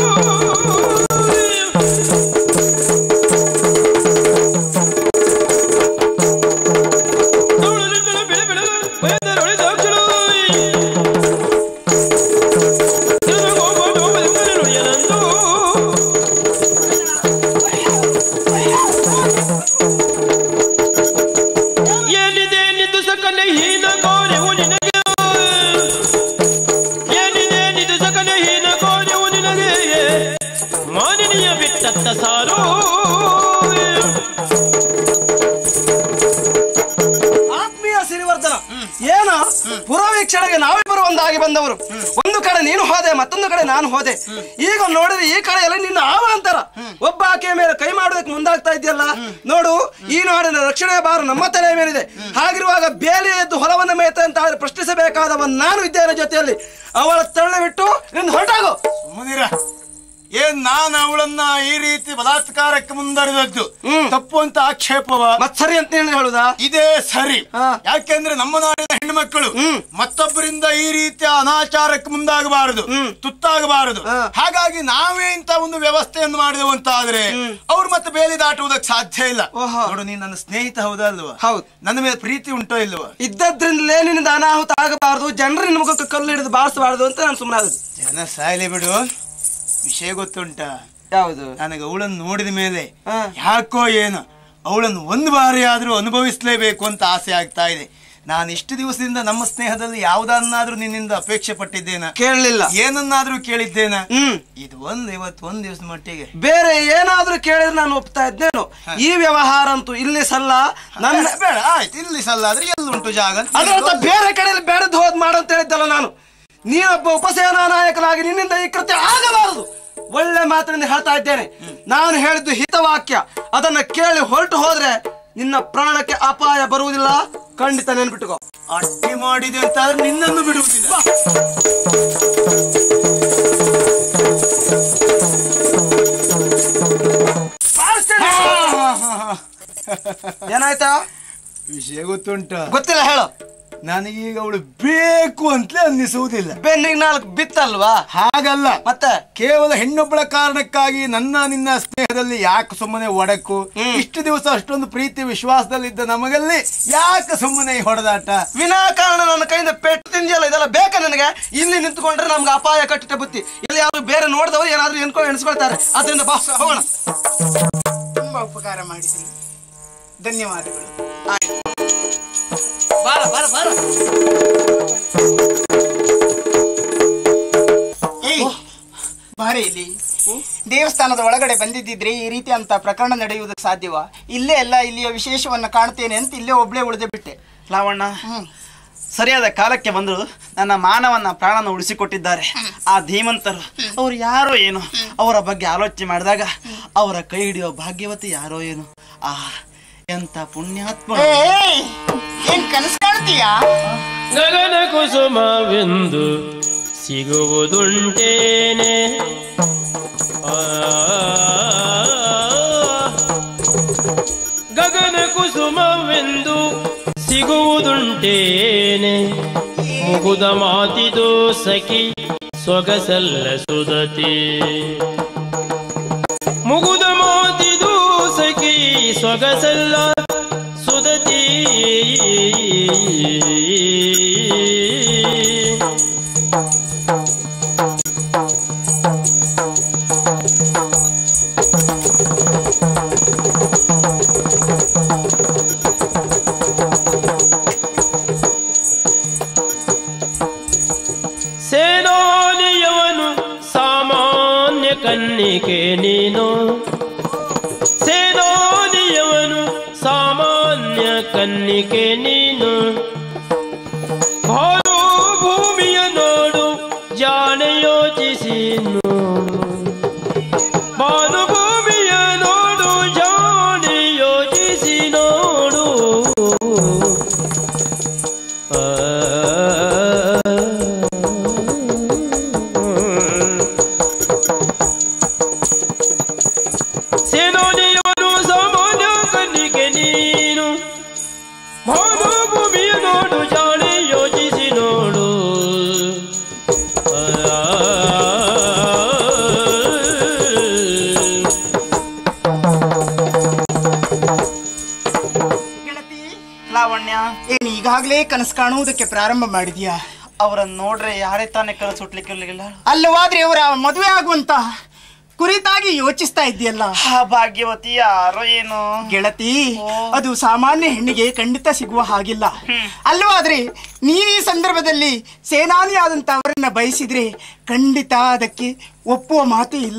ಕರುಣಿನಿಂದಲೂ ಬಿಡ ಬಿಡಲು ಭಯದರೊಳಿ ದಾಕ್ಷಳು. ತಿರುಗೋಬೋ ಬದುಕಲು ಏನಿದೆ ನಿಂದು ಸಕಲ ಹೀನ ಕಾರ್ಯವು ನಿನಗೆ ಏನಿದೆ ನಿದು ಸಕಲ ಹೀನ ಕಾರ್ಯವು ನಿನಗೆ ಮಾನಿನಿಯ ಬಿಟ್ಟತ್ತ ಸಾರು ಆತ್ಮೀಯ ಸಿರಿವರ್ಧನ ಏನ ಪುರವೀಕ್ಷಣೆಗೆ ನಾವಿಬ್ಬರು ಒಂದಾಗಿ ಬಂದವರು ಒಂದು ಕಡೆ ನೀನು ಹೋದೆ ಮತ್ತೊಂದು ಕಡೆ ನಾನು ಹೋದೆ ಈಗ ನೋಡಿದ್ರೆ ಈ ಕಡೆಯಲ್ಲಿ ನಿನ್ನ ಅವಾಂತರ ಒಬ್ಬ ಆಕೆಯ ಮೇಲೆ ಕೈ ಮಾಡೋದಕ್ಕೆ ಮುಂದಾಗ್ತಾ ಇದೆಯಲ್ಲ ನೋಡು ಈ ನಾಡಿನ ರಕ್ಷಣೆ ಭಾರ ನಮ್ಮ ತಲೆ ಮೇಲಿದೆ ಹಾಗಿರುವಾಗ ಬೇಲಿ ಎದ್ದು ಹೊಲವನ್ನು ಮೇತ ಅಂತ ಆದ್ರೆ ಪ್ರಶ್ನಿಸಬೇಕಾದವ ನಾನು ಇದ್ದೇನೆ ಜೊತೆಯಲ್ಲಿ ಅವಳ ತಳ್ಳಿ ಬಿಟ್ಟು ನಿಂದು ಹೊರಟಾಗು ಸುಮ್ಮನಿರ ಏನ್ ನಾನು ಅವಳನ್ನ ಈ ರೀತಿ ಬಲಾತ್ಕಾರಕ್ಕೆ ಮುಂದರಿದದ್ದು ಹ್ಮ್. ತಪ್ಪು ಅಂತ ಆಕ್ಷೇಪವ ಮತ್ ಸರಿ ಅಂತ ಹೇಳಿ ಹೇಳುದಾ ಇದೇ ಸರಿ ಹಾ. ಯಾಕೆಂದ್ರೆ ನಮ್ಮ ನಾಡಿನ ಹೆಣ್ಣು ಮಕ್ಕಳು ಹ್ಮ್. ಮತ್ತೊಬ್ಬರಿಂದ ಈ ರೀತಿಯ ಅನಾಚಾರಕ್ಕೆ ಮುಂದಾಗಬಾರದು ಹ್ಮ್. ತುತ್ತಾಗಬಾರದು ಹಾ. ಹಾಗಾಗಿ ನಾವೇ ಇಂತ ಒಂದು ವ್ಯವಸ್ಥೆಯನ್ನು ಮಾಡಿದೆವು ಅಂತ ಆದ್ರೆ ಅವ್ರು ಮತ್ತೆ ಬೇಲಿ ದಾಟುವುದಕ್ಕೆ ಸಾಧ್ಯ ಇಲ್ಲ ಓಹೋ. ನೋಡು ನೀನ್ ನನ್ನ ಸ್ನೇಹಿತ ಹೌದಾ ಅಲ್ವಾ ಹೌದು. ನನ್ನ ಮೇಲೆ ಪ್ರೀತಿ ಉಂಟೋ ಇಲ್ವಾ ಇದ್ದದ್ರಿಂದಲೇ ನಿನ್ನ ಅನಾಹುತ ಆಗಬಾರದು ಜನರು ನಿನ್ನ ಮುಖಕ್ಕೆ ಕಲ್ಲು ಹಿಡಿದು ಬಾರಿಸಬಾರದು ಅಂತ ನಾನು ಸುಮ್ಮನೆ ಜನ ಸಾಯ್ಲಿ ಬಿಡು ವಿಷಯ ಗೊತ್ತುಂಟಾ ಯಾವುದು ನನಗೆ ಅವಳನ್ನು ನೋಡಿದ ಮೇಲೆ ಹಾ. ಯಾಕೋ ಏನು ಅವಳನ್ನು ಒಂದು ಬಾರಿ ಆದ್ರೂ ಅನುಭವಿಸಲೇಬೇಕು ಅಂತ ಆಸೆ ಆಗ್ತಾ ಇದೆ ನಾನು ಇಷ್ಟು ದಿವಸದಿಂದ ನಮ್ಮ ಸ್ನೇಹದಲ್ಲಿ ಯಾವುದನ್ನಾದ್ರೂ ನಿನ್ನಿಂದ ಅಪೇಕ್ಷೆ ಪಟ್ಟಿದ್ದೇನ ಕೇಳಲಿಲ್ಲ ಏನನ್ನಾದ್ರೂ ಕೇಳಿದ್ದೇನ ಹ್ಮ್ ಇದು ಒಂದ್ ಇವತ್ತು ಒಂದ್ ದಿವಸದ ಮಟ್ಟಿಗೆ ಬೇರೆ ಏನಾದ್ರೂ ಕೇಳಿದ್ರೆ ನಾನು ಒಪ್ತಾ ಇದ್ದೇನು ಈ ವ್ಯವಹಾರ ಅಂತೂ ಇಲ್ಲಿ ಸಲ್ಲ ನನ್ನ ಬೇಡ, ಬೇಡ ಆಯ್ತು ಇಲ್ಲಿ ಸಲ್ಲ ಆದ್ರೆ ಎಲ್ಲುಂಟು ಜಾಗ ಅಂತ ಅದರಂತ ಬೇರೆ ಕಡೆಯಲ್ಲಿ ಬೇಡದ್ದು ಹೋದ್ ಮಾಡಂತ ಹೇಳಿದ್ದಲ್ಲ ನಾನು ನೀನೊಬ್ಬ ಉಪಸೇನಾ ನಾಯಕನಾಗಿ ನಿನ್ನಿಂದ ಈ ಕೃತ್ಯ ಆಗಬಾರದು ಒಳ್ಳೆ ಮಾತಿನಿಂದ ಹೇಳ್ತಾ ಇದ್ದೇನೆ ನಾನು ಹೇಳಿದ್ದು ಹಿತವಾಕ್ಯ ಅದನ್ನ ಕೇಳಿ ಹೊರಟು ಹೋದ್ರೆ ನಿನ್ನ ಪ್ರಾಣಕ್ಕೆ ಅಪಾಯ ಬರುವುದಿಲ್ಲ ಖಂಡಿತ ನೆನ್ಪಿಟ್ಟುಕೋ ಅಡ್ಡಿ ಮಾಡಿದೆ ಅಂತ ಆದ್ರೆ ನಿನ್ನನ್ನು ಬಿಡುವುದಿಲ್ಲ ಬಾರಿಸ್ತೇನೆ. ಏನಾಯ್ತಾ ವಿಷಯ ಗೊತ್ತುಂಟ ಗೊತ್ತಿಲ್ಲ ಹೇಳು ನನಗೀಗ ಅವಳು ಬೇಕು ಅಂತಲೇ ಅನ್ನಿಸುವುದಿಲ್ಲ ಬೆನ್ನಿಗೆ ನಾಲ್ಕು ಬಿತ್ತಲ್ವಾ ಹಾಗಲ್ಲ ಮತ್ತೆ ಕೇವಲ ಹೆಣ್ಣೊಬ್ಬಳ ಕಾರಣಕ್ಕಾಗಿ ನನ್ನ ನಿನ್ನ ಸ್ನೇಹದಲ್ಲಿ ಯಾಕೆ ಸುಮ್ಮನೆ ಒಡಕು ಇಷ್ಟು ದಿವಸ ಅಷ್ಟೊಂದು ಪ್ರೀತಿ ವಿಶ್ವಾಸದಲ್ಲಿದ್ದ ನಮಗಲ್ಲಿ ಯಾಕೆ ಸುಮ್ಮನೆ ಈ ಹೊಡೆದಾಟ ವಿನಾಕಾರಣ ನನ್ನ ಕೈಯಿಂದ ಪೆಟ್ಟು ತಿಂದಿಯಲ್ಲ ಇದೆಲ್ಲ ಬೇಕಾ ನನಗೆ ಇಲ್ಲಿ ನಿಂತ್ಕೊಂಡ್ರೆ ನಮ್ಗೆ ಅಪಾಯ ಕಟ್ಟಿಟ್ಟ ಬುತ್ತಿ ಇಲ್ಲಿ ಯಾರು ಬೇರೆ ನೋಡಿದವರು ಏನಾದ್ರೂ ಎನ್ಕೊಂಡು ಎಣಿಸ್ಕೊಳ್ತಾರೆ ಅದರಿಂದ ಬಾ ಹೋಗೋಣ ತುಂಬಾ ಉಪಕಾರ ಮಾಡಿದ್ರಿ ಧನ್ಯವಾದಗಳು ಬಾರ ಬಾರ ಬಾರ ಏಯ್ ಬಾರೆ ಇಲ್ಲಿ ದೇವಸ್ಥಾನದ ಒಳಗಡೆ ಬಂದಿದ್ದಿದ್ರೆ ಈ ರೀತಿ ಅಂತ ಪ್ರಕರಣ ನಡೆಯುವುದಕ್ಕೆ ಸಾಧ್ಯವಾ ಇಲ್ಲೇ ಎಲ್ಲ ಇಲ್ಲಿಯ ವಿಶೇಷವನ್ನ ಕಾಣ್ತೇನೆ ಅಂತ ಇಲ್ಲೇ ಒಬ್ಳೆ ಉಳಿದೇ ಬಿಟ್ಟೆ ಲಾವಣ್ಣ ಹ್ಮ್ ಸರಿಯಾದ ಕಾಲಕ್ಕೆ ಬಂದರು ನನ್ನ ಮಾನವನ್ನ ಪ್ರಾಣನ ಉಳಿಸಿಕೊಟ್ಟಿದ್ದಾರೆ ಆ ಧೀಮಂತರು ಅವ್ರು ಯಾರೋ ಏನು ಅವರ ಬಗ್ಗೆ ಆಲೋಚನೆ ಮಾಡಿದಾಗ ಅವರ ಕೈ ಹಿಡಿಯೋ ಭಾಗ್ಯವತಿ ಯಾರೋ ಏನು ಆ ಎಂತ ಪುಣ್ಯಾತ್ಮ ಏಯ್ ಏನ್ ಕನಸು ಕಾಣ್ತೀಯಾ ಗಗನ ಕುಸುಮವೆಂದು ಸಿಗುವುದುಂಟೇನೆ ಆ, ಗಗನ ಕುಸುಮವೆಂದು ಸಿಗುವುದುಂಟೇನೆ ಮುಗುದ ಮಾತಿದು ಸಖಿ ಸೊಗಸಲ್ಲ ಸುದತಿ ಮುಗುದ ಮಾತಿದು ಸಖಿ ಸೊಗಸಲ್ಲ ಸುದತಿ ಸೇನಾನಿಯವನು ಸಾಮಾನ್ಯ ಕನ್ನಿಕೆ ನೀನು ಸೇನಾನಿಯವನು ಸಾಮಾನ್ಯ ಕನ್ನಿಕೆ ನೀನು ಭಾನು ಭೂಮಿಯ ನೋಡು ಜಾಣೆ ಯೋಚಿಸಿ ನೋಡು ಭಾನು ಭೂಮಿಯ ನೋಡು ಜಾಣೆ ಯೋಚಿಸಿ ನೋಡು ಸೇನಾನಿಯವನು ಸಾಮಾನ್ಯ ಕನ್ನಿಕೆ ನೀನು ಭಾನು ಭೂಮಿಯ ನೋಡು ಜಾಣೆ ಯೋಚಿಸಿ ನೋಡು ಗೆಳತಿ ಲಾವಣ್ಯ ಏನ್ ಈಗಾಗ್ಲೇ ಕನಸು ಕಾಣುವುದಕ್ಕೆ ಪ್ರಾರಂಭ ಮಾಡಿದ್ಯಾ ಅವರನ್ನ ನೋಡ್ರೆ ಯಾರೇ ತಾನೇ ಕನಸು ಹುಟ್ಲಿಕ್ಕಿರ್ಲಿಲ್ಲ ಅಲ್ಲವಾದ್ರೆ ಅವರ ಮದುವೆ ಆಗುವಂತ ಕುರಿತಾಗಿ ಯೋಚಿಸ್ತಾ ಇದ್ದೀಯಲ್ಲ ಆ ಭಾಗ್ಯವತಿ ಯಾರೋ ಏನು ಗೆಳತಿ ಅದು ಸಾಮಾನ್ಯ ಹೆಣ್ಣಿಗೆ ಖಂಡಿತ ಸಿಗುವ ಹಾಗಿಲ್ಲ ಅಲ್ಲವಾದ್ರೆ ನೀವ್ ಈ ಸಂದರ್ಭದಲ್ಲಿ ಸೇನಾನಿ ಆದಂತವರನ್ನ ಬಯಸಿದ್ರೆ ಖಂಡಿತ ಅದಕ್ಕೆ ಒಪ್ಪುವ ಮಾತೇ ಇಲ್ಲ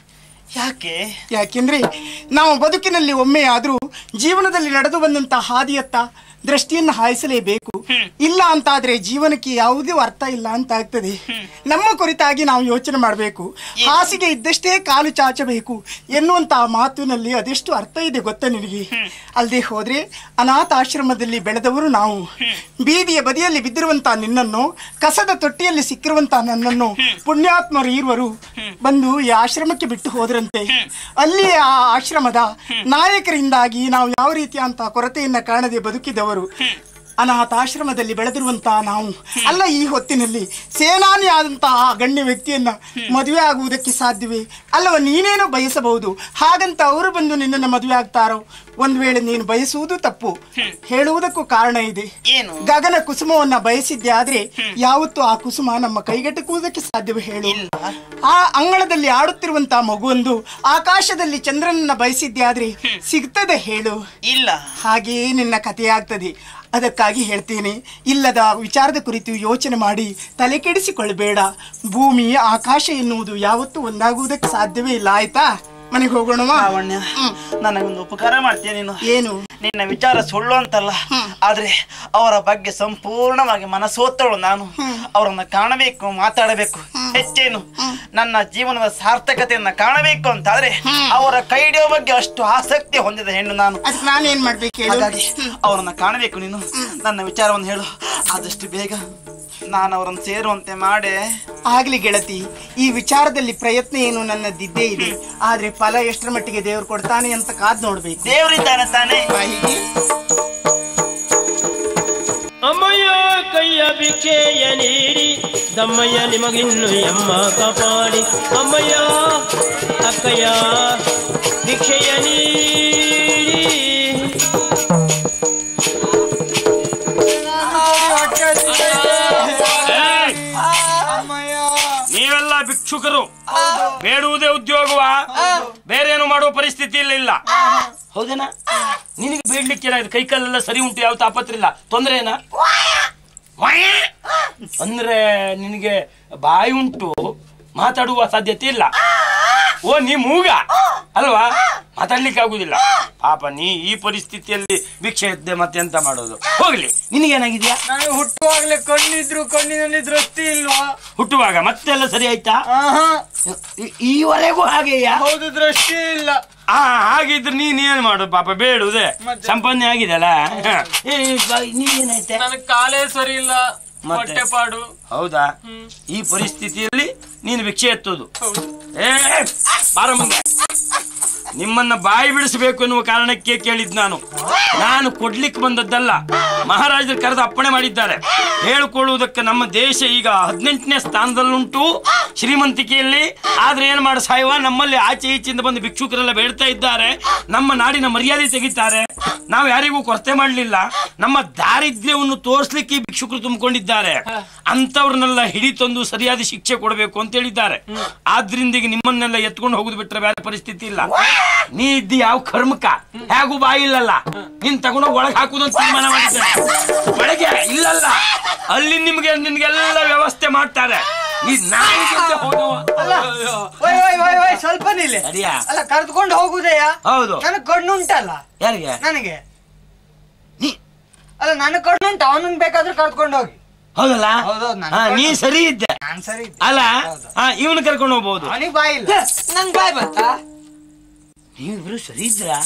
ಯಾಕೆ ಯಾಕೆಂದ್ರೆ ನಾವು ಬದುಕಿನಲ್ಲಿ ಒಮ್ಮೆ ಆದ್ರೂ ಜೀವನದಲ್ಲಿ ನಡೆದು ಬಂದಂತ ಹಾದಿಯತ್ತ ದೃಷ್ಟಿಯನ್ನು ಹಾಯಿಸಲೇಬೇಕು ಇಲ್ಲ ಅಂತಾದ್ರೆ ಜೀವನಕ್ಕೆ ಯಾವುದೇ ಅರ್ಥ ಇಲ್ಲ ಅಂತ ಆಗ್ತದೆ ನಮ್ಮ ಕುರಿತಾಗಿ ನಾವು ಯೋಚನೆ ಮಾಡಬೇಕು ಹಾಸಿಗೆ ಇದ್ದಷ್ಟೇ ಕಾಲು ಚಾಚಬೇಕು ಎನ್ನುವಂತ ಮಾತಿನಲ್ಲಿ ಅದೆಷ್ಟು ಅರ್ಥ ಇದೆ ಗೊತ್ತಾ ನಿನಗೆ ಅಲ್ಲದೆ ಹೋದ್ರೆ ಅನಾಥ ಆಶ್ರಮದಲ್ಲಿ ಬೆಳೆದವರು ನಾವು ಬೀದಿಯ ಬದಿಯಲ್ಲಿ ಬಿದ್ದಿರುವಂತ ನಿನ್ನನ್ನು ಕಸದ ತೊಟ್ಟಿಯಲ್ಲಿ ಸಿಕ್ಕಿರುವಂತ ನನ್ನನ್ನು ಪುಣ್ಯಾತ್ಮರು ಇರುವರು ಬಂದು ಈ ಆಶ್ರಮಕ್ಕೆ ಬಿಟ್ಟು ಹೋದ್ರಂತೆ ಅಲ್ಲಿ ಆ ಆಶ್ರಮದ ನಾಯಕರಿಂದಾಗಿ ನಾವು ಯಾವ ರೀತಿಯಂತ ಕೊರತೆಯನ್ನ ಕಾಣದೆ ಬದುಕಿದವರು ಅನಾಥಾಶ್ರಮದಲ್ಲಿ ಬೆಳೆದಿರುವಂತಹ ನಾವು ಅಲ್ಲ ಈ ಹೊತ್ತಿನಲ್ಲಿ ಸೇನಾನಿ ಆದಂತಹ ಆ ಗಣ್ಯ ವ್ಯಕ್ತಿಯನ್ನ ಮದುವೆ ಆಗುವುದಕ್ಕೆ ಸಾಧ್ಯವೇ ಅಲ್ಲವ ನೀನೇನು ಬಯಸಬಹುದು ಹಾಗಂತ ಅವರು ಬಂದು ನಿನ್ನನ್ನು ಮದುವೆ ಆಗ್ತಾರೋ ಒಂದ್ ವೇಳೆ ನೀನು ಬಯಸುವುದು ತಪ್ಪು ಹೇಳುವುದಕ್ಕೂ ಕಾರಣ ಇದೆ ಏನು ಗಗನ ಕುಸುಮವನ್ನ ಬಯಸಿದ್ದೆ ಆದ್ರೆ ಯಾವತ್ತೂ ಆ ಕುಸುಮ ನಮ್ಮ ಕೈಗೆಟಕುವುದಕ್ಕೆ ಸಾಧ್ಯವೇ ಹೇಳು ಆ ಅಂಗಳದಲ್ಲಿ ಆಡುತ್ತಿರುವಂತಹ ಮಗುವೊಂದು ಆಕಾಶದಲ್ಲಿ ಚಂದ್ರನನ್ನ ಬಯಸಿದ್ದೆ ಆದ್ರೆ ಸಿಗ್ತದೆ ಹೇಳು ಇಲ್ಲ ಹಾಗೆಯೇ ನಿನ್ನ ಕಥೆಯಾಗ್ತದೆ ಅದಕ್ಕಾಗಿ ಹೇಳ್ತೀನಿ ಇಲ್ಲದ ವಿಚಾರದ ಕುರಿತು ಯೋಚನೆ ಮಾಡಿ ತಲೆ ಕೆಡಿಸಿಕೊಳ್ಳಬೇಡ ಭೂಮಿ ಆಕಾಶ ಎನ್ನುವುದು ಯಾವತ್ತೂ ಒಂದಾಗುವುದಕ್ಕೆ ಸಾಧ್ಯವೇ ಇಲ್ಲ ಆಯ್ತಾ ಮನೆಗೆ ಹೋಗೋಣವಾ ಲಾವಣ್ಯ ನನಗೊಂದು ಉಪಕಾರ ಮಾಡ್ತೀಯ ನೀನು ಏನು ನಿನ್ನ ವಿಚಾರ ಸುಳ್ಳು ಅಂತಲ್ಲ ಆದ್ರೆ ಅವರ ಬಗ್ಗೆ ಸಂಪೂರ್ಣವಾಗಿ ಮನಸ್ಸೋತ್ತವಳು ನಾನು ಅವರನ್ನ ಕಾಣಬೇಕು ಮಾತಾಡಬೇಕು ಹೆಚ್ಚೇನು ನನ್ನ ಜೀವನದ ಸಾರ್ಥಕತೆಯನ್ನ ಕಾಣಬೇಕು ಅಂತಾದ್ರೆ ಅವರ ಕೈ ಹಿಡಿಯೋ ಬಗ್ಗೆ ಅಷ್ಟು ಆಸಕ್ತಿ ಹೊಂದಿದ ಹೆಣ್ಣು ನಾನು ಅದಕ್ಕೆ ನಾನೇನ್ ಮಾಡ್ಬೇಕು ಹೇಳು ಹಾಗಾಗಿ ಅವರನ್ನ ಕಾಣಬೇಕು ನೀನು ನನ್ನ ವಿಚಾರವನ್ನು ಹೇಳು ಆದಷ್ಟು ಬೇಗ ನಾನು ಅವರನ್ನು ಸೇರುವಂತೆ ಮಾಡೆ ಆಗ್ಲಿ ಗೆಳತಿ ಈ ವಿಚಾರದಲ್ಲಿ ಪ್ರಯತ್ನ ಏನು ನನ್ನದಿದ್ದೇ ಇದೆ ಆದ್ರೆ ಫಲ ಎಷ್ಟರ ಮಟ್ಟಿಗೆ ದೇವ್ರು ಕೊಡ್ತಾನೆ ಅಂತ ಕಾದ್ ನೋಡ್ಬೇಕು ದೇವರಿದ್ದಾನೆ ತಾನೇ ಬಾ ಹೀಗೆ. ಅಮ್ಮಯ್ಯ ಕೈಯ ಭಿಕ್ಷೆಯ ನೀಡಿ ದಮ್ಮಯ್ಯ ನಿಮಗಿನ್ನು ಎಮ್ಮ ಕಾಪಾಡಿ ಅಮ್ಮಯ್ಯ ಅಕ್ಕಯ್ಯ ಭಿಕ್ಷೆಯ ನೀಡಿ ಏಯ್! ನೀವೆಲ್ಲ ಭಿಕ್ಷುಕರು ಬೇಡುವುದೇ ಉದ್ಯೋಗವ ಬೇರೇನು ಮಾಡುವ ಪರಿಸ್ಥಿತಿ ಇಲ್ಲ ಇಲ್ಲ ಹೌದೇನಾ ನಿನಗೆ ಬೇಡ್ಲಿಕ್ಕಿಲ್ಲ ಇದು ಕೈಕಾಲೆಲ್ಲ ಸರಿ ಉಂಟು ಯಾವ ತಾಪತ್ರಿಲ್ಲ ತೊಂದ್ರೆ ಏನಾ ವಾಯ್! ಅಂದ್ರೆ ನಿನಗೆ ಬಾಯಿ ಉಂಟು ಮಾತಾಡುವ ಸಾಧ್ಯತೆ ಇಲ್ಲ ಓ ನೀ ಮೂಗ ಅಲ್ವಾ ಮಾತಾಡ್ಲಿಕ್ಕೆ ಆಗುದಿಲ್ಲ ಪಾಪ ನೀ ಈ ಪರಿಸ್ಥಿತಿಯಲ್ಲಿ ಭಿಕ್ಷೆ ಎದ್ದೆ ಮತ್ತೆ ಎಂತ ಮಾಡೋದು ಹೋಗ್ಲಿ ನಿನಗೇನಾಗಿದ್ಯಾ ನನಗೆ ಹುಟ್ಟುವಾಗ್ಲೇ ಕಣ್ಣಿದ್ರು ಕಣ್ಣಿನಲ್ಲಿ ದೃಷ್ಟಿ ಇಲ್ವಾ ಹುಟ್ಟುವಾಗ ಮತ್ತೆಲ್ಲ ಸರಿ ಆಯ್ತಾ ಆಹಾ ಈ- ಈವರೆಗೂ ಹಾಗೆಯಾ ಹೌದು ದೃಷ್ಟಿ ಇಲ್ಲ ಆ ಹಾಗಿದ್ರೆ ನೀನ್ ಏನ್ ಮಾಡು ಪಾಪ ಬೇಡುದೆ ಸಂಪಾದನೆ ಆಗಿದೆಲ್ಲ ನೀನೇನೈತೆ ನನಗ್ ಕಾಲೇ ಸರಿ ಇಲ್ಲ ಮತ್ತೆ? ಹೊಟ್ಟೆಪಾಡು ಹೌದಾ ಈ ಪರಿಸ್ಥಿತಿಯಲ್ಲಿ ನೀನು ಭಿಕ್ಷೆ ಎತ್ತೋದು ಏ ಬಾರ ಮುಂದೆ ನಿಮ್ಮನ್ನ ಬಾಯಿ ಬಿಡಿಸಬೇಕು ಎನ್ನುವ ಕಾರಣಕ್ಕೆ ಕೇಳಿದ್ ನಾನು ನಾನು ಕೊಡ್ಲಿಕ್ಕೆ ಬಂದದ್ದಲ್ಲ ಮಹಾರಾಜರು ಕರೆದು ಅಪ್ಪಣೆ ಮಾಡಿದ್ದಾರೆ ಹೇಳಿಕೊಳ್ಳುವುದಕ್ಕೆ ನಮ್ಮ ದೇಶ ಈಗ ಹದಿನೆಂಟನೇ ಸ್ಥಾನದಲ್ಲುಂಟು ಶ್ರೀಮಂತಿಕೆಯಲ್ಲಿ ಆದ್ರೆ ಏನ್ ಮಾಡ ಸಾಯವ ನಮ್ಮಲ್ಲಿ ಆಚೆ ಈಚೆಯಿಂದ ಬಂದು ಭಿಕ್ಷುಕರೆಲ್ಲ ಬೇಡ್ತಾ ಇದ್ದಾರೆ ನಮ್ಮ ನಾಡಿನ ಮರ್ಯಾದೆ ತೆಗಿತಾರೆ ನಾವು ಯಾರಿಗೂ ಕೊರತೆ ಮಾಡಲಿಲ್ಲ ನಮ್ಮ ದಾರಿದ್ರ್ಯವನ್ನು ತೋರಿಸ್ಲಿಕ್ಕೆ ಈ ಭಿಕ್ಷುಕರು ತುಂಬಿಕೊಂಡಿದ್ದಾರೆ ಅಂತವ್ರನ್ನೆಲ್ಲ ಹಿಡಿ ತಂದು ಸರಿಯಾದ ಶಿಕ್ಷೆ ಕೊಡಬೇಕು ಅಂತ ಹೇಳಿದ್ದಾರೆ ಆದ್ರಿಂದ ಈಗ ನಿಮ್ಮನ್ನೆಲ್ಲ ಎತ್ಕೊಂಡು ಹೋಗುದು ಬಿಟ್ರೆ ಬೇರೆ ಪರಿಸ್ಥಿತಿ ಇಲ್ಲ ನೀ ಇದ್ದಿ ಯಾವ ಕರ್ಮಕ ಹೇಗೂ ಬಾಯಿ ಇಲ್ಲಲ್ಲ ನೀನ್ ತಗೊಂಡೋಗಿ ಒಳಗೆ ಹಾಕುದು ಅಂತ ತೀರ್ಮಾನ ಮಾಡಿದ್ದಾರೆ ಒಳಗೆ ಇಲ್ಲಲ್ಲ ಅಲ್ಲಿ ನಿಮ್ಗೆ ನಿನ್ಗೆಲ್ಲ ವ್ಯವಸ್ಥೆ ಮಾಡ್ತಾರೆ ನೀ ನಾಯಿಗಿಂತ ಹೋದವ ಓಯ್ ಓಯ್ ಓಯ್ ಓಯ್ ಸ್ವಲ್ಪ ನಿಲ್ಲಿ ಸರಿಯಾ ಅಲ್ಲ ಕರೆದುಕೊಂಡು ಹೋಗುದೆಯಾ ಹೌದು ನನಗ್ ಕಣ್ಣುಂಟಲ್ಲ ಯಾರಿಗೆ ನನಗೆ ನೀ ಅಲ್ಲ ನನಗ್ ಕಣ್ಣುಂಟು ಅವನನ್ ಬೇಕಾದ್ರೆ ಕರ್ಕೊಂಡು ಹೋಗಿ ಹೌದಲ್ಲ ಹೌದೌದು, ನಾನು ಹಾ, ನೀ ಸರಿ ಇದ್ದೆ ನಾನ್ ಸರಿ ಅಲ್ಲ ಹಾ ಇವನು ಕರ್ಕೊಂಡು ಹೋಗ್ಬೋದು ಅವನಿಗೆ ಬಾಯಿ ಇಲ್ಲ ನಂಗ್ ಬಾಯ್ ಬತ್ತಾ ನೀವಿಬ್ರು ಸರಿ ಇದ್ರಾ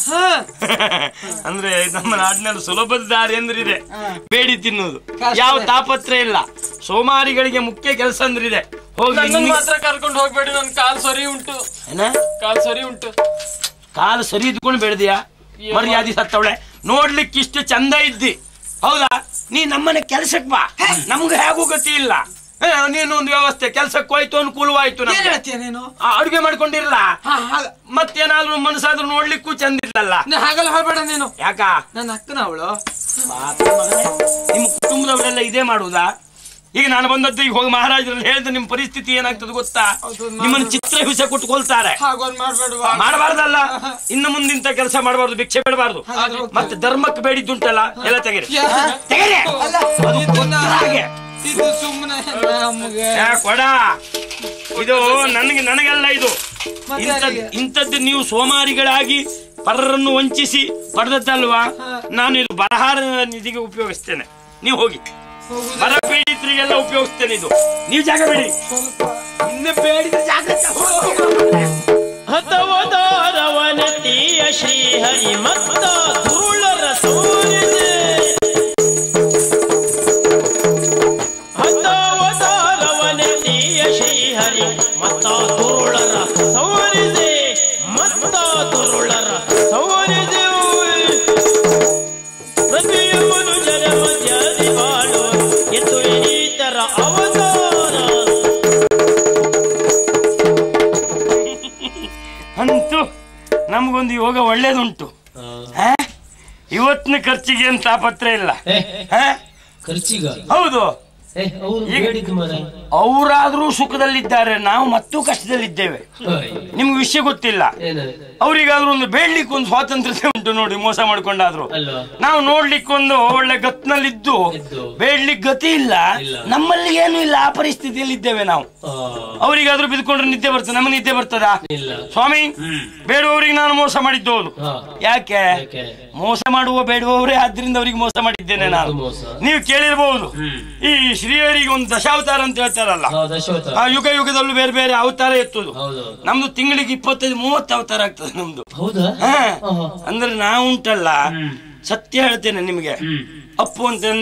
ಅಂದ್ರೆ ನಮ್ಮ ನಾಡಿನಲ್ಲಿ ಸುಲಭದ ದಾರಿ ಅಂದ್ರೆ ಇದೆ ಬೇಡಿ ತಿನ್ನುವುದು ಯಾವ ತಾಪತ್ರ ಇಲ್ಲ ಸೋಮಾರಿಗಳಿಗೆ ಮುಖ್ಯ ಕೆಲಸ ಅಂದ್ರೆ ಇದೆ ಹೋಗಿ ನನ್ನ ನಿನ್ಗೆ- ಮಾತ್ರ ಕರ್ಕೊಂಡು ಹೋಗ್ಬೇಡಿ ನನ್ ಕಾಲ್ ಸರಿ ಉಂಟು ಏನ ಕಾಲ್ ಸರಿ ಉಂಟು ಕಾಲು ಸರಿ ಇದ್ಕೊಂಡು ಬೆಳೆದಿಯಾ ಮರ್ಯಾದೆ ಸತ್ತವಳೆ ನೋಡ್ಲಿಕ್ಕೆ ಇಷ್ಟು ಚಂದ ಇದ್ದಿ ಹೌದಾ ನೀ ನಮ್ಮನೆ ಕೆಲ್ಸಕ್ ಬಾ ನಮ್ಗೆ ಹೇಗೂ ಗತಿ ಇಲ್ಲ ಏ, ನೀನು ಒಂದು ವ್ಯವಸ್ಥೆ ಕೆಲ್ಸಕ್ಕೆ ಹೋಯ್ತು ಅನುಕೂಲವಾಯ್ತು ನಮ್ಗೆ. ಹೇಳ್ತೀಯ ನೀನು ಆ, ಅಡುಗೆ ಮಾಡ್ಕೊಂಡಿರಲ್ಲ ಮತ್ತೇನಾದ್ರೂ ಮನಸ್ಸಾದ್ರೂ ನೋಡ್ಲಿಕ್ಕೂ ಚಂದ ಇಲ್ಲಲ್ಲ ಹಾಗಲ್ಲ ಹೇಳ್ಬೇಡ ನೀನು ಯಾಕ ನನ್ನ ಅಕ್ಕನ ಅವಳು ಪಾಪ ಮಗನೇ, ನಿಮ್ಮ ಕುಟುಂಬದವರೆಲ್ಲ ಇದೇ ಮಾಡುವುದಾ ಈಗ ನಾನು ಬಂದದ್ದು ಈಗ ಹೋಗಿ ಮಹಾರಾಜರಲ್ಲಿ ಹೇಳಿದ್ರೆ ನಿಮ್ಮ ಪರಿಸ್ಥಿತಿ ಏನಾಗ್ತದೆ ಗೊತ್ತಾ ನಿಮ್ಮನ್ನು ಚಿತ್ರ ಹಿಂಸೆ ಕೊಟ್ಟುಕೊಳ್ತಾರೆ ಹಾಗೊಂದ್ ಮಾಡ್ಬೇಡ ಮಾಡಬಾರ್ದಲ್ಲ ಇನ್ನು ಮುಂದಿಂತ ಕೆಲಸ ಮಾಡಬಾರ್ದು ಭಿಕ್ಷೆ ಬೇಡಬಾರ್ದು ಮತ್ತೆ ಧರ್ಮಕ್ಕೆ ಬೇಡಿದ್ದುಂಟಲ್ಲ ಎಲ್ಲ ತೆಗೆರಿ ತೆಗೆರಿ ಅದು ಗೊತ್ತಿಲ್ಲ ಹಾಗೆ ಇದು ಸುಮ್ಮನೆ ನಮಗೆ ಏ, ಕೊಡ ಇದು ನನಗೆ ನನಗೆಲ್ಲ ಇದು ಇಂಥದ್ ಇಂಥದ್ದು ನೀವು ಸೋಮಾರಿಗಳಾಗಿ ಪರರನ್ನು ವಂಚಿಸಿ ಪಡೆದದ್ದಲ್ವಾ ನಾನು ಇದು ಬರಹಾರ ನಿಧಿಗೆ ಉಪಯೋಗಿಸ್ತೇನೆ ನೀವು ಹೋಗಿ ಬರ ಪೀಡಿತರಿಗೆಲ್ಲ ಉಪಯೋಗಿಸ್ತೇನೆ ಇದು ನೀವು ಜಾಗ ಬಿಡಿ ಇನ್ನು ಬೇಡಿದ ಜಾಗ ಹತವದಾರವನತಿಯ ಶ್ರೀಹರಿ ಮತ್ತ ಧೂಳರ ಸೋರಿದೆ ಹತವದಾರವನತಿಯ ಶ್ರೀಹರಿ ಮತ್ತ ಧೂಳರ ಸೋರಿದೆ ಮತ್ತ ಧೂಳರ ಸೋರಿದೆ ಪ್ರತಿಯೊಬ್ಬನು ಜನ ಮಧ್ಯದಿ ಬಾಳು ಎತ್ತು ಈತರ ಅವತಾರ ಅಂತೂ ನಮಗೊಂದು ಯೋಗ ಒಳ್ಳೇದುಂಟು ಹಾ? ಇವತ್ತಿನ ಖರ್ಚಿಗೆ ಅಂತ ತಾಪತ್ರ ಇಲ್ಲ ಹಾ? ಖರ್ಚಿಗ ಹೌದು ಏ ಅವ್ರು ಈಗ- ಬೇಡಿದ್ದು ಮಾರ್ರೆ. ಅವರಾದ್ರೂ ಸುಖದಲ್ಲಿದ್ದಾರೆ ನಾವು ಮತ್ತೂ ಕಷ್ಟದಲ್ಲಿದ್ದೇವೆ ಓಯ್, ನಿಮ್ಗೆ ವಿಷಯ ಗೊತ್ತಿಲ್ಲ ಏನದು? ಅವ್ರಿಗಾದ್ರೂ ಒಂದು ಬೇಡ್ಲಿಕ್ಕೆ ಒಂದು ಸ್ವಾತಂತ್ರ್ಯತೆ ಉಂಟು ನೋಡಿ ಮೋಸ ಮಾಡ್ಕೊಂಡಾದ್ರು ಅಲ್ವಾ ನಾವು ನೋಡ್ಲಿಕ್ಕೆ ಒಂದು ಒಳ್ಳೆ ಗತ್ನಲ್ಲಿದ್ದು ಇದ್ದು. ಬೇಡ್ಲಿಕ್ಕೆ ಗತಿ ಇಲ್ಲ ಇಲ್ಲ. ನಮ್ಮಲ್ಲಿ ಏನು ಇಲ್ಲ ಆ ಪರಿಸ್ಥಿತಿಯಲ್ಲಿ ಇದ್ದೇವೆ ನಾವು ಆ, ಅವರಿಗಾದ್ರೂ ಬಿದ್ಕೊಂಡ್ರೆ ನಿದ್ದೆ ಬರ್ತದೆ ನಮಗೆ ನಿದ್ದೆ ಬರ್ತದ ಇಲ್ಲ ಸ್ವಾಮಿ ಬೇಡುವವರಿಗೆ ನಾನು ಮೋಸ ಮಾಡಿದ್ದು ಹೌದು ಹಾ. ಯಾಕೆ ಯಾಕೆ? ಮೋಸ ಮಾಡುವ ಬೇಡುವವರೇ ಆದ್ರಿಂದ ಅವರಿಗೆ ಮೋಸ ಮಾಡಿದ್ದೇನೆ ನಾನು ಮೋಸ. ನೀವು ಕೇಳಿರ್ಬಹುದು ಈ ಶ್ರೀಹರಿಗೆ ಒಂದು ದಶಾವತಾರ ಅಂತ ಹೇಳ್ತಾರಲ್ಲ ಹಾ, ದಶಾವತಾರ. ಆ ಯುಗ ಯುಗದಲ್ಲೂ ಬೇರೆ ಬೇರೆ ಅವತಾರ ಎತ್ತುದು ಹೌದು ನಮ್ದು ತಿಂಗಳಿಗೆ ಇಪ್ಪತ್ತೈದು ಮೂವತ್ತು ಅವತಾರ ಆಗ್ತದೆ ನಮ್ದು ಹೌದಾ ಹಾ. ಆಹಾ. ಅಂದ್ರೆ ನಾವು ಉಂಟಲ್ಲ ಸತ್ಯ ಹೇಳ್ತೇನೆ ನಿಮಗೆ ಅಪ್ಪು ಅಂತ ನನ್ನ ಹೆಸರು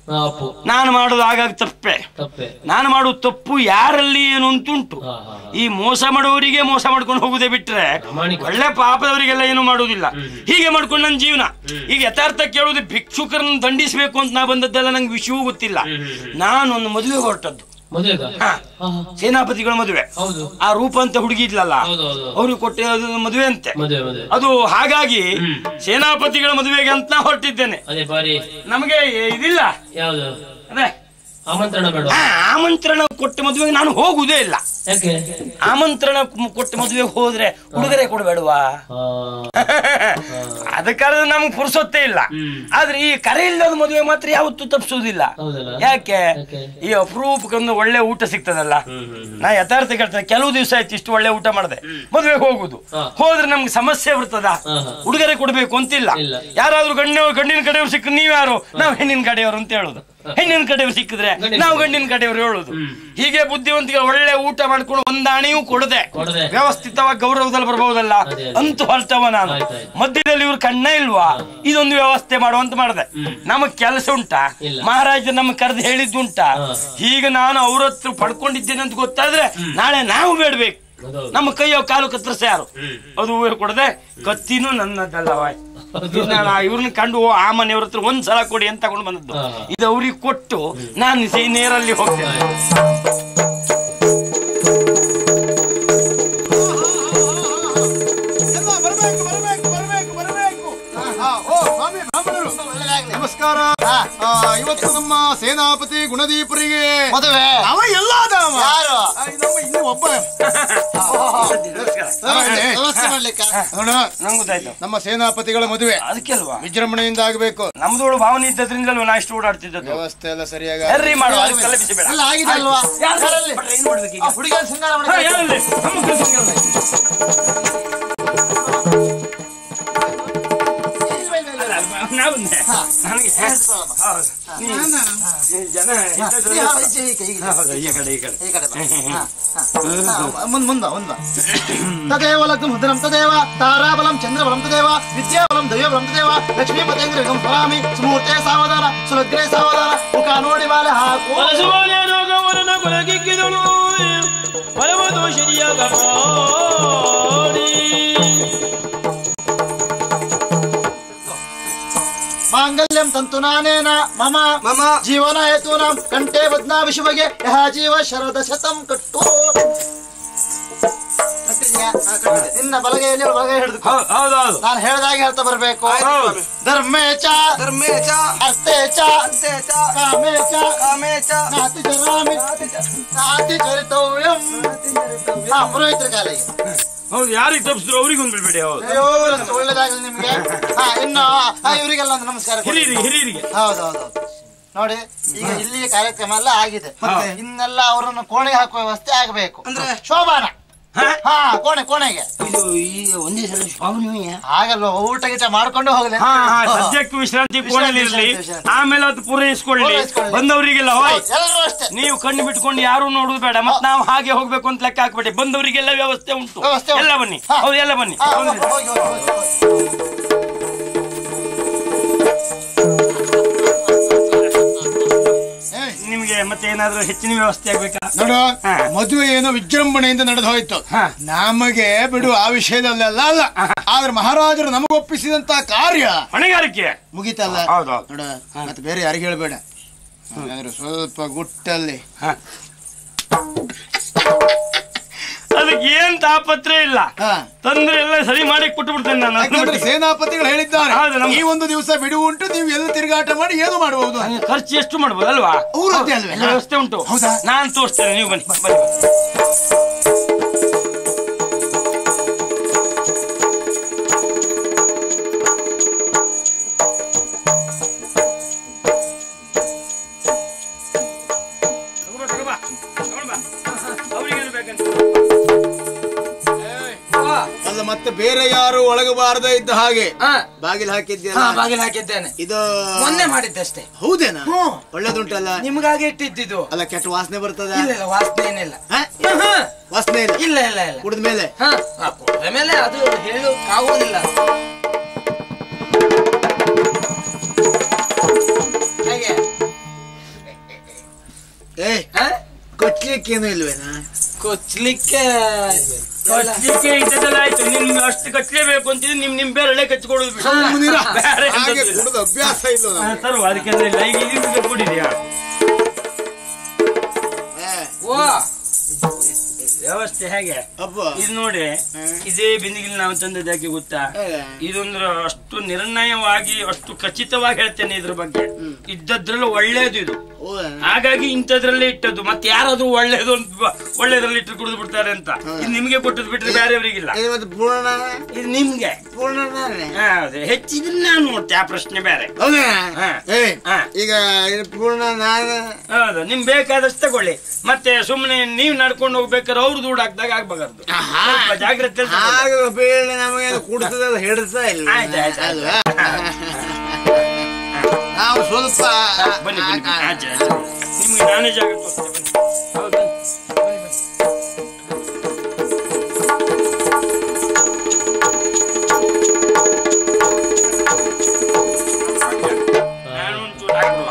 ಹಾ, ಅಪ್ಪು ನಾನು ಮಾಡೋದು ಆಗಾಗ ತಪ್ಪೆ ತಪ್ಪೆ ನಾನು ಮಾಡುವ ತಪ್ಪು ಯಾರಲ್ಲಿ ಏನು ಅಂತುಂಟು ಹಾ, ಹಾ, ಹಾ. ಈ ಮೋಸ ಮಾಡುವವರಿಗೆ ಮೋಸ ಮಾಡ್ಕೊಂಡು ಹೋಗುದೇ ಬಿಟ್ರೆ ಪ್ರಾಮಾಣಿಕ. ಒಳ್ಳೆ ಪಾಪದವರಿಗೆಲ್ಲ ಏನು ಮಾಡುವುದಿಲ್ಲ ಹೀಗೆ ಮಾಡ್ಕೊಂಡು ನನ್ನ ಜೀವನ ಈಗ ಯಥಾರ್ಥ ಕೇಳುವುದು ಭಿಕ್ಷುಕರನ್ನು ದಂಡಿಸಬೇಕು ಅಂತ ನಾ ಬಂದದ್ದೆಲ್ಲ ನಂಗೆ ವಿಷಯವೂ ಗೊತ್ತಿಲ್ಲ ನಾನು ಒಂದು ಮದುವೆ ಹೊರಟದ್ದು ಮದುವೆಗ ಹಾ. ಹಾ, ಹಾ. ಸೇನಾಪತಿಗಳ ಮದುವೆ ಹೌದು ಆ ರೂಪ ಅಂತ ಹುಡುಗಿ ಇದ್ಲಲ್ಲ ಹೌದು, ಹೌದು. ಅವ್ರಿಗೆ ಕೊಟ್ಟೆ ಅದು ಮದುವೆ ಅಂತೆ ಮದುವೆ ಮದುವೆ ಅದು ಹಾಗಾಗಿ ಸೇನಾಪತಿಗಳ ಮದುವೆಗೆ ಅಂತ ನಾ ಹೊರಟಿದ್ದೇನೆ ಅದೇ ಬಾರಿ ನಮಗೆ ಇದಿಲ್ಲ ಯಾವ್ದು ಅದೇ ಆಮಂತ್ರಣ ಬೇಡ ಆ, ಆಮಂತ್ರಣ ಕೊಟ್ಟ ಮದುವೆಗೆ ನಾನು ಹೋಗುವುದೇ ಇಲ್ಲ ಯಾಕೆ ಆಮಂತ್ರಣ ಕೊಟ್ಟ ಮದುವೆಗೆ ಹೋದ್ರೆ ಉಡುಗೊರೆ ಕೊಡಬೇಡವಾ ಹಾ, ಅದಕ್ಕಾದ್ರೆ ನಮ್ಗೆ ಪುರ್ಸೊತ್ತೇ ಇಲ್ಲ ಹ್ಮ್. ಆದ್ರೆ ಈ ಕರೆ ಇಲ್ಲದ ಮದುವೆ ಮಾತ್ರ ಯಾವತ್ತೂ ತಪ್ಪಿಸುವುದಿಲ್ಲ ಹೌದಲ್ಲ? ಯಾಕೆ ಯಾಕೆ? ಈ ಅಪರೂಪಕ್ಕೊಂದು ಒಳ್ಳೆ ಊಟ ಸಿಗ್ತದಲ್ಲ ಹ್ಮ್, ಹ್ಮ್, ಹ್ಮ್. ನಾ ಯಥಾರ್ಥ ಕೇಳ್ತೇನೆ ಕೆಲವು ದಿವಸ ಆಯ್ತು ಇಷ್ಟು ಒಳ್ಳೆ ಊಟ ಮಾಡಿದೆ ಮದುವೆಗೆ ಹೋಗುದು ಹಾ. ಹೋದ್ರೆ ನಮ್ಗೆ ಸಮಸ್ಯೆ ಬರ್ತದ ಹಾ, ಹಾ. ಉಡುಗೊರೆ ಕೊಡ್ಬೇಕು ಅಂತಿಲ್ಲ ಇಲ್ಲ. ಯಾರಾದ್ರೂ ಗಣ್ಯ ಗಂಡಿನ ಕಡೆಯವರು ಸಿಕ್ಕ ನೀವ್ಯಾರು ನಾವು ಹೆಣ್ಣಿನ ಕಡೆಯವರು ಅಂತ ಹೇಳುದು ಹೆಣ್ಣಿನ ಕಡೆಯವರು ಸಿಕ್ಕಿದ್ರೆ ಗಂಡಿನ ನಾವು ಕಡೆ. ಗಂಡಿನ ಕಡೆಯವರು ಹೇಳುದು ಹೀಗೆ ಬುದ್ಧಿವಂತಿಗೆ ಒಳ್ಳೆ ಊಟ ಮಾಡ್ಕೊಂಡು ಹೊಂದಾಣಿಯೂ ಕೊಡದೆ ಕೊಡದೆ. ವ್ಯವಸ್ಥಿತವಾಗಿ ಗೌರವದಲ್ಲಿ ಬರಬಹುದಲ್ಲ ಅದೇ, ಅದೇ. ಅಂತೂ ಹೊರಟವ ನಾನು ಆಯ್ತಾಯ್ತು. ಮಧ್ಯದಲ್ಲಿ ಇವ್ರು ಕಣ್ಣ ಇಲ್ವಾ ಇದೊಂದು ವ್ಯವಸ್ಥೆ ಮಾಡುವಂತ ಮಾಡಿದೆ ನಮಗ್ ಕೆಲಸ ಉಂಟಾ ಇಲ್ಲ. ಮಹಾರಾಜ ನಮಗ್ ಕರೆದು ಹೇಳಿದ್ದುಂಟಾ ಹಾ. ಈಗ ನಾನು ಅವ್ರ ಹತ್ರ ಪಡ್ಕೊಂಡಿದ್ದೇನೆ ಅಂತ ಗೊತ್ತಾದ್ರೆ ನಾಳೆ ನಾವು ಬೇಡ್ಬೇಕು ಹೌದೌದು. ನಮ್ಮ ಕೈಯೋ ಕಾಲು ಕತ್ತರಿಸ ಯಾರು ಅದು ಊರು ಕೊಡದೆ ಕತ್ತಿನೂ ನನ್ನದಲ್ಲವ ನಾನು ಇವ್ರನ್ನ ಕಂಡು ಓ, ಆ ಮನೆಯವ್ರ ಹತ್ರ ಒಂದ್ ಸಲ ಕೊಡಿ ಅಂತ ತಗೊಂಡು ಬಂದದ್ದು ಹಾ. ಇದು ಅವ್ರಿಗೆ ಕೊಟ್ಟು ನಾನು ಸೈ ನೇರಲ್ಲಿ ಹೋಗ್ತೇನೆ ಎಲ್ಲ ಬರಬೇಕು ಬರಬೇಕು ಬರಬೇಕು ಬರಬೇಕು ಹಾ, ಓ ಸ್ವಾಮಿ ಬ್ರಾಹ್ಮಣರು ನಮಸ್ಕಾರ ಆ, ಇವತ್ತು ನಮ್ಮ ಸೇನಾಪತಿ ಗುಣದೀಪರಿಗೆ ಮದುವೆ ಅವ ಎಲ್ಲಾದ ಅವ? ಯಾರು? ಆ, ನಮ್ಮ ಇಲ್ಲಿ ಒಬ್ಬ ವ್ಯವಸ್ಥೆ ಮಾಡ್ಲಿಕ್ಕೆ ನೋಡ ನಂಗೆ ಗೊತ್ತಾಯ್ತು ನಮ್ಮ ಸೇನಾಪತಿಗಳ ಮದುವೆ ಅದಕ್ಕೆ ಅಲ್ವಾ ವಿಜೃಂಭಣೆಯಿಂದ ಆಗಬೇಕು ನಮ್ದೋಳು ಭಾವನೆ ಇದ್ದದ್ರಿಂದಲೂ ನಾ ಇಷ್ಟು ಓಡಾಡ್ತಿದ್ದದ್ದು ವ್ಯವಸ್ಥೆ ಎಲ್ಲ ಸರಿಯಾಗಿ ಸರಿ ಮಾಡು ಅದಕ್ಕೆ ತಲೆ ಬಿಸಿ ಬೇಡ ಎಲ್ಲ ಆಗಿದೆ ಅಲ್ವಾ ಯಾರು? ಯಾರಲ್ಲಿ? ಬಟ್ರೆ ಏನ್ ಮಾಡ್ಬೇಕು ಈಗ? ಆ ಹುಡುಗಿಯ ಶೃಂಗಾರ ಹಾ, ಮಾಡಿ ಯಾರಲ್ಲಿ? ನಮ್ಮ ಕೆಲ್ಸ ಯಾರಲ್ಲಿ? ನಾ ಬಂದೆ. ನನಗೆ ಹೌದು. ನೀ- ಈ ಜನ ಇದ್ದದ್ದು- ಹೌದು, ಈ ಕಡೆ ಈ ಕಡೆ ಮುಂದ್ ಮುಂದ ಮುಂದ ತದೇವ ಲಗ್ನಂ ಹೃದಯಂ ತದೇವ ತಾರಾಬಲಂ ಚಂದ್ರಬಲಂ ತದೇವ ವಿದ್ಯಾಬಲಂ ದೈವಬಲಂ ತದೇವ ಲಕ್ಷ್ಮೀಪತೇಂದ್ರಿಗಂ ಸ್ವರಾಮಿ ಸುಮೂರ್ತೆ ಸಾವಧಾನ ಸುಲಗ್ರೆ ಸಾವಧಾನ ಮುಖ ನೋಡಿ ಮಾಲೆ ಹಾಕು ವನಸುವಾಲೆ ರೋಗವರನ ಕೊಲಗಿಕ್ಕಿದಳು ಪರಮದೋಷರಿಯಾಗ ಮಾಡಿ ಮಾಂಗಲ್ಯಂ ತಂತು ನಾನೇನ ಮಮ ಮಮ ಜೀವನ ಹೇತೂನಾಂ ಕಂಠೆ ಬದ್ನಾ ವಿಶ್ವಗೆ ಯಹ ಜೀವ ಶರದ ಶತಂ ಕಟ್ಟು ಕಟ್ಟಿದ್ಯಾ? ಹಾ, ಕಟ್ಟಿದೆ. ನಿನ್ನ ಬಲಗೈಯಲ್ಲಿ ಅವಳ ಬಲಗೈ ಹಿಡಿದು ಹೌದು ಹೌದು ಹೌದು ನಾನು ಹೇಳ್ದಾಗೆ ಹೇಳ್ತಾ ಬರ್ಬೇಕು ಹೌದು. ಧರ್ಮೇ ಚ ಧರ್ಮೇ ಚ ಅರ್ಥೇ ಚ ಅಂತೆ ಚ ಕಾಮೇ ಚ ಕಾಮೇ ಚ ನಾತಿ ಚರಾಮಿ ನಾತಿ ಚರಿತವ್ಯಂ ಹಾ ಪುರೋಹಿತರ ಕಾಲಿಗೆ ಹೌದು ಯಾರಿಗೆ ತಪ್ಪಿಸಿದ್ರು ಅವ್ರಿಗೆ ಒಂದು ಬಿಡ್ಬೇಡಿ ಹೌದು ಅಯ್ಯೋ ಎಷ್ಟು ಒಳ್ಳೇದಾಗಲಿ ನಿಮ್ಗೆ ಹಾ ಇನ್ನು ಹಾ, ಇವರಿಗೆಲ್ಲ ಒಂದು ನಮಸ್ಕಾರ ಕೊಡಿ. ಹಿರಿಯರಿಗೆ ಹಿರಿಯರಿಗೆ ಹೌದೌದು ನೋಡಿ ಈಗ ಇಲ್ಲಿಯ ಕಾರ್ಯಕ್ರಮ ಎಲ್ಲ ಆಗಿದೆ ಇನ್ನೆಲ್ಲ ಅವರನ್ನು ಕೋಣೆಗೆ ಹಾಕುವ ವ್ಯವಸ್ಥೆ ಆಗಬೇಕು ಅಂದ್ರೆ? ಶೋಭಾನ ಹಾ? ಹಾ ಕೋಣೆ ಕೋಣೆಗೆ ಇದು ಈ ಒಂದೇ ಸಲ ಸ್ವಾಮಿಯ ಆಗಲ್ವ ಊಟ ಗೀಟ ಮಾಡ್ಕೊಂಡು ಹೋಗ್ಲಿ ಹಾ ಹಾ ಸದ್ಯಕ್ಕೆ ವಿಶ್ರಾಂತಿ ಕೋಣೆಯಲ್ಲಿ ಇರ್ಲಿ ವಿಶ್ರಾಂತಿ, ವಿಶ್ರಾಂತಿ. ಆಮೇಲೆ ಅದು ಪೂರೈಸ್ಕೊಳ್ಳಿ ಪೂರೈಸ್ಕೊಳ್ಳಿ. ಬಂದವರಿಗೆಲ್ಲ ಹೋಯ್ ಎಲ್ಲರೂ ಅಷ್ಟೇ ನೀವು ಕಣ್ಣು ಬಿಟ್ಕೊಂಡು ಯಾರು ನೋಡುದು ಬೇಡ ಮತ್ ನಾವು ಹಾಗೆ ಹೋಗ್ಬೇಕು ಅಂತ ಲೆಕ್ಕ ಹಾಕ್ಬೇಡಿ ಬಂದವರಿಗೆಲ್ಲ ವ್ಯವಸ್ಥೆ ಉಂಟು ವ್ಯವಸ್ಥೆ ಉಂಟು. ಎಲ್ಲ ಬನ್ನಿ ಹಾ. ಹೌದು ಎಲ್ಲ ಬನ್ನಿ ಹಾ, ಹೌದು. ಹೋಗಿ, ಹೋಗಿ, ಹೋಗಿ, ಹೋಗಿ. ನಿಮ್ಗೆ ಮತ್ತೆ ಏನಾದ್ರೂ ಹೆಚ್ಚಿನ ವ್ಯವಸ್ಥೆ ಆಗ್ಬೇಕಾ ನೋಡು ಹಾ. ಮದುವೆ ಏನೋ ವಿಜೃಂಭಣೆಯಿಂದ ನಡೆದು ಹೋಯ್ತು ಹಾ. ನಮಗೆ ಬಿಡು ಆ ವಿಷಯದಲ್ಲೆಲ್ಲ ಅಲ್ಲ ಆದ್ರೆ ಮಹಾರಾಜರು ನಮಗೊಪ್ಪಿಸಿದಂತ ಕಾರ್ಯ ಹೊಣೆಗಾರಿಕೆ ಮುಗೀತಲ್ಲ ಹೌದು, ಹೌದು. ನೋಡ ಮತ್ತೆ ಬೇರೆ ಯಾರಿಗೆ ಹೇಳ್ಬೇಡ ಹಾಗಾದ್ರೆ ಸ್ವಲ್ಪ ಗುಟ್ಟಲ್ಲಿ ಹಾ. ಅದಕ್ಕೆ ಏನ್ ತಾಪತ್ರೆ ಇಲ್ಲ ಹಾ. ತಂದ್ರೆ ಎಲ್ಲ ಸರಿ ಮಾಡಿ ಕೊಟ್ಟು ಬಿಡ್ತೇನೆ ನಾನು ಅದ್ರ ಯಾಕಂದ್ರೆ ಮಟ್ಟಿಗೆ. ಸೇನಾಪತಿಗಳು ಹೇಳಿದ್ದಾರೆ ಹೌದು, ನಮ್ಮ- ಈ ಒಂದು ದಿವಸ ಬಿಡುವು ಉಂಟು ನೀವು ಎಲ್ಲ ತಿರುಗಾಟ ಮಾಡಿ ಏನು ಮಾಡಬಹುದು ಹಂಗೆ ಖರ್ಚು ಎಷ್ಟು ಮಾಡ್ಬೋದು ಅಲ್ವಾ ಊರದ್ದೇ ಅಲ್ವೇ? ಎಲ್ಲ ವ್ಯವಸ್ಥೆ ಉಂಟು ಹೌದಾ? ನಾನ್ ತೋರಿಸ್ತೇನೆ ನೀವು ಬನ್ನಿ ಬನ್ನಿ ಬನ್ನಿ. ತಗೋ ಬಾ, ತಗೋ ಬಾ. ತಗೊಂಡ್ ಬಾ. ಅವ್ರಿಗೇನು ಬೇಕಂತ ಅಲ್ಲ ಮತ್ತೆ ಬೇರೆ ಯಾರು ಒಳಗಬಾರದೇ ಇದ್ದ ಹಾಗೆ ಹಾ ಬಾಗಿಲು ಹಾ ಹಾಕಿದ್ಯಲ್ಲ ಬಾಗಿಲು ಹಾಕಿದ್ದೇನೆ ಇದು ಮೊನ್ನೆ ಮಾಡಿದ್ದಷ್ಟೇ ಹೌದೇನಾ ಹ್ಮ್. ಒಳ್ಳೇದುಂಟಲ್ಲ ನಿಮ್ಗಾಗಿ ಇಟ್ಟಿದ್ದು ಅಲ್ಲ ಕೆಟ್ಟ ವಾಸನೆ ಬರ್ತದ ಇಲ್ಲ ಇಲ್ಲ ವಾಸನೆ ಏನಿಲ್ಲ ಹ? ಹಾ, ವಾಸನೆ ಇಲ್ಲ ಇಲ್ಲ ಇಲ್ಲ ಇಲ್ಲ ಕುಡಿದ ಮೇಲೆ ಹಾ ಆ, ಕುಡ್ದ ಮೇಲೆ ಅದು ಹೇಳೋಕ್ಕಾಗೋದಿಲ್ಲ ಹೇಗೆ ಏ ಹ? ಕೊಚ್ಲಿಕ್ಕೇನು ಇಲ್ವೇನಾ ಕೊಚ್ಲಿಕ್ಕೆ ಕಚ್ಲಿಕ್ಕೆ ಇದ್ದದೆಲ್ಲ ಆಯ್ತು ನಿಮ್ಗೆ ಅಷ್ಟು ಕಚ್ಚಲೇಬೇಕು ಅಂತಿದ್ರೆ ನಿಮ್ ನಿಮ್ ಬೇರೆ ಕಚ್ಕೊಡೋದು ಬಿಡು. ಸುಮ್ಮನಿರ. ಬೇರೆ ಹಾಗೆ ಎಂತದ್ದು ಇಲ್ಲ. ಕುಡಿದ ಅಭ್ಯಾಸ ಇಲ್ಲ ಹಾ, ನಮ್ಗೆ. ತರುವ ಅದಕ್ಕೆ ಲೈಗ್ ಇದು ಕುಡಿದ್ಯಾ ಓ ವ್ಯವಸ್ಥೆ ಹೇಗೆ ಅಬ್ಬ ಇದು ನೋಡಿ ಇದೇ ಬಿಂದಿಗಿಲಿ ನಾವು ತಂದದ್ದು ಯಾಕೆ ಗೊತ್ತಾ ಹೇಗೆ? ಇದೊಂದು ಅಷ್ಟು ನಿರ್ಣಯವಾಗಿ ಅಷ್ಟು ಖಚಿತವಾಗಿ ಹೇಳ್ತೇನೆ ಇದ್ರ ಬಗ್ಗೆ ಇದ್ದದ್ರಲ್ಲಿ ಒಳ್ಳೇದು ಇದು ಹೌದಾ? ಹಾಗಾಗಿ ಇಂಥದ್ರಲ್ಲೇ ಇಟ್ಟದ್ದು ಮತ್ತೆ ಯಾರಾದ್ರೂ ಒಳ್ಳೇದು ಅಂತ ಬ- ಒಳ್ಳೇದ್ರಲ್ಲಿ ಇಟ್ಟು ಕುಡಿದು ಬಿಡ್ತಾರೆ ಅಂತ ಇದು ನಿಮ್ಗೆ ಕೊಟ್ಟದ್ದು ಬಿಟ್ರೆ ಬೇರೆಯವರಿಗಿಲ್ಲ ಇದು ಮತ್ತೆ ಪೂರ್ಣ ಇದು ನಿಮ್ಗೆ ಪೂರ್ಣನೇ ಹಾ, ಹೌದು ಹೆಚ್ಚಿದ್ರೆ ನಾನು ನೋಡ್ತೆ ಆ ಪ್ರಶ್ನೆ ಬೇರೆ ಹೌದಾ ಹಾ. ಏ ಹಾ. ಈಗ ಇದು ಪೂರ್ಣ ನಾನು ಹೌದು ನಿಮ್ ಬೇಕಾದಷ್ಟು ತಗೊಳ್ಳಿ ಮತ್ತೆ ಸುಮ್ಮನೆ ನೀವ್ ನಡ್ಕೊಂಡು ಹೋಗ್ಬೇಕಾದ್ರೆ ಅವ್ರು ದುಡ್ಡು ಹಾಕ್ದಾಗ ಆಗ್ಬಾರ್ದು ಸ್ವಲ್ಪ ಜಾಗ್ರತೆ ಹಾಗೆ ಬೇಳೆ ನಮಗೆ ಕುಡಿಸೋದಲ್ಲ ಹಿಡಿಸ್ತಾ ಇಲ್ಲ ಆಯ್ತು, ಆಯ್ತು, ಆಯ್ತು. ಅಲ್ವಾ? ನಾವು ಸ್ವಲ್ಪ ಬನ್ನಿ ಬನ್ನಿ ಬನ್ನಿ. ಆಚೆ ಆಚೆ ನಿಮ್ಗೆ ನಾನೇ ಜಾಗ ತೋರಿಸ್ತೇನೆ ಬನ್ನಿ. ಹೌದು, ಬನ್ನಿ. ನಾನು ಒಂಚೂರು ಹಾಕ್ಬಿಡುವ.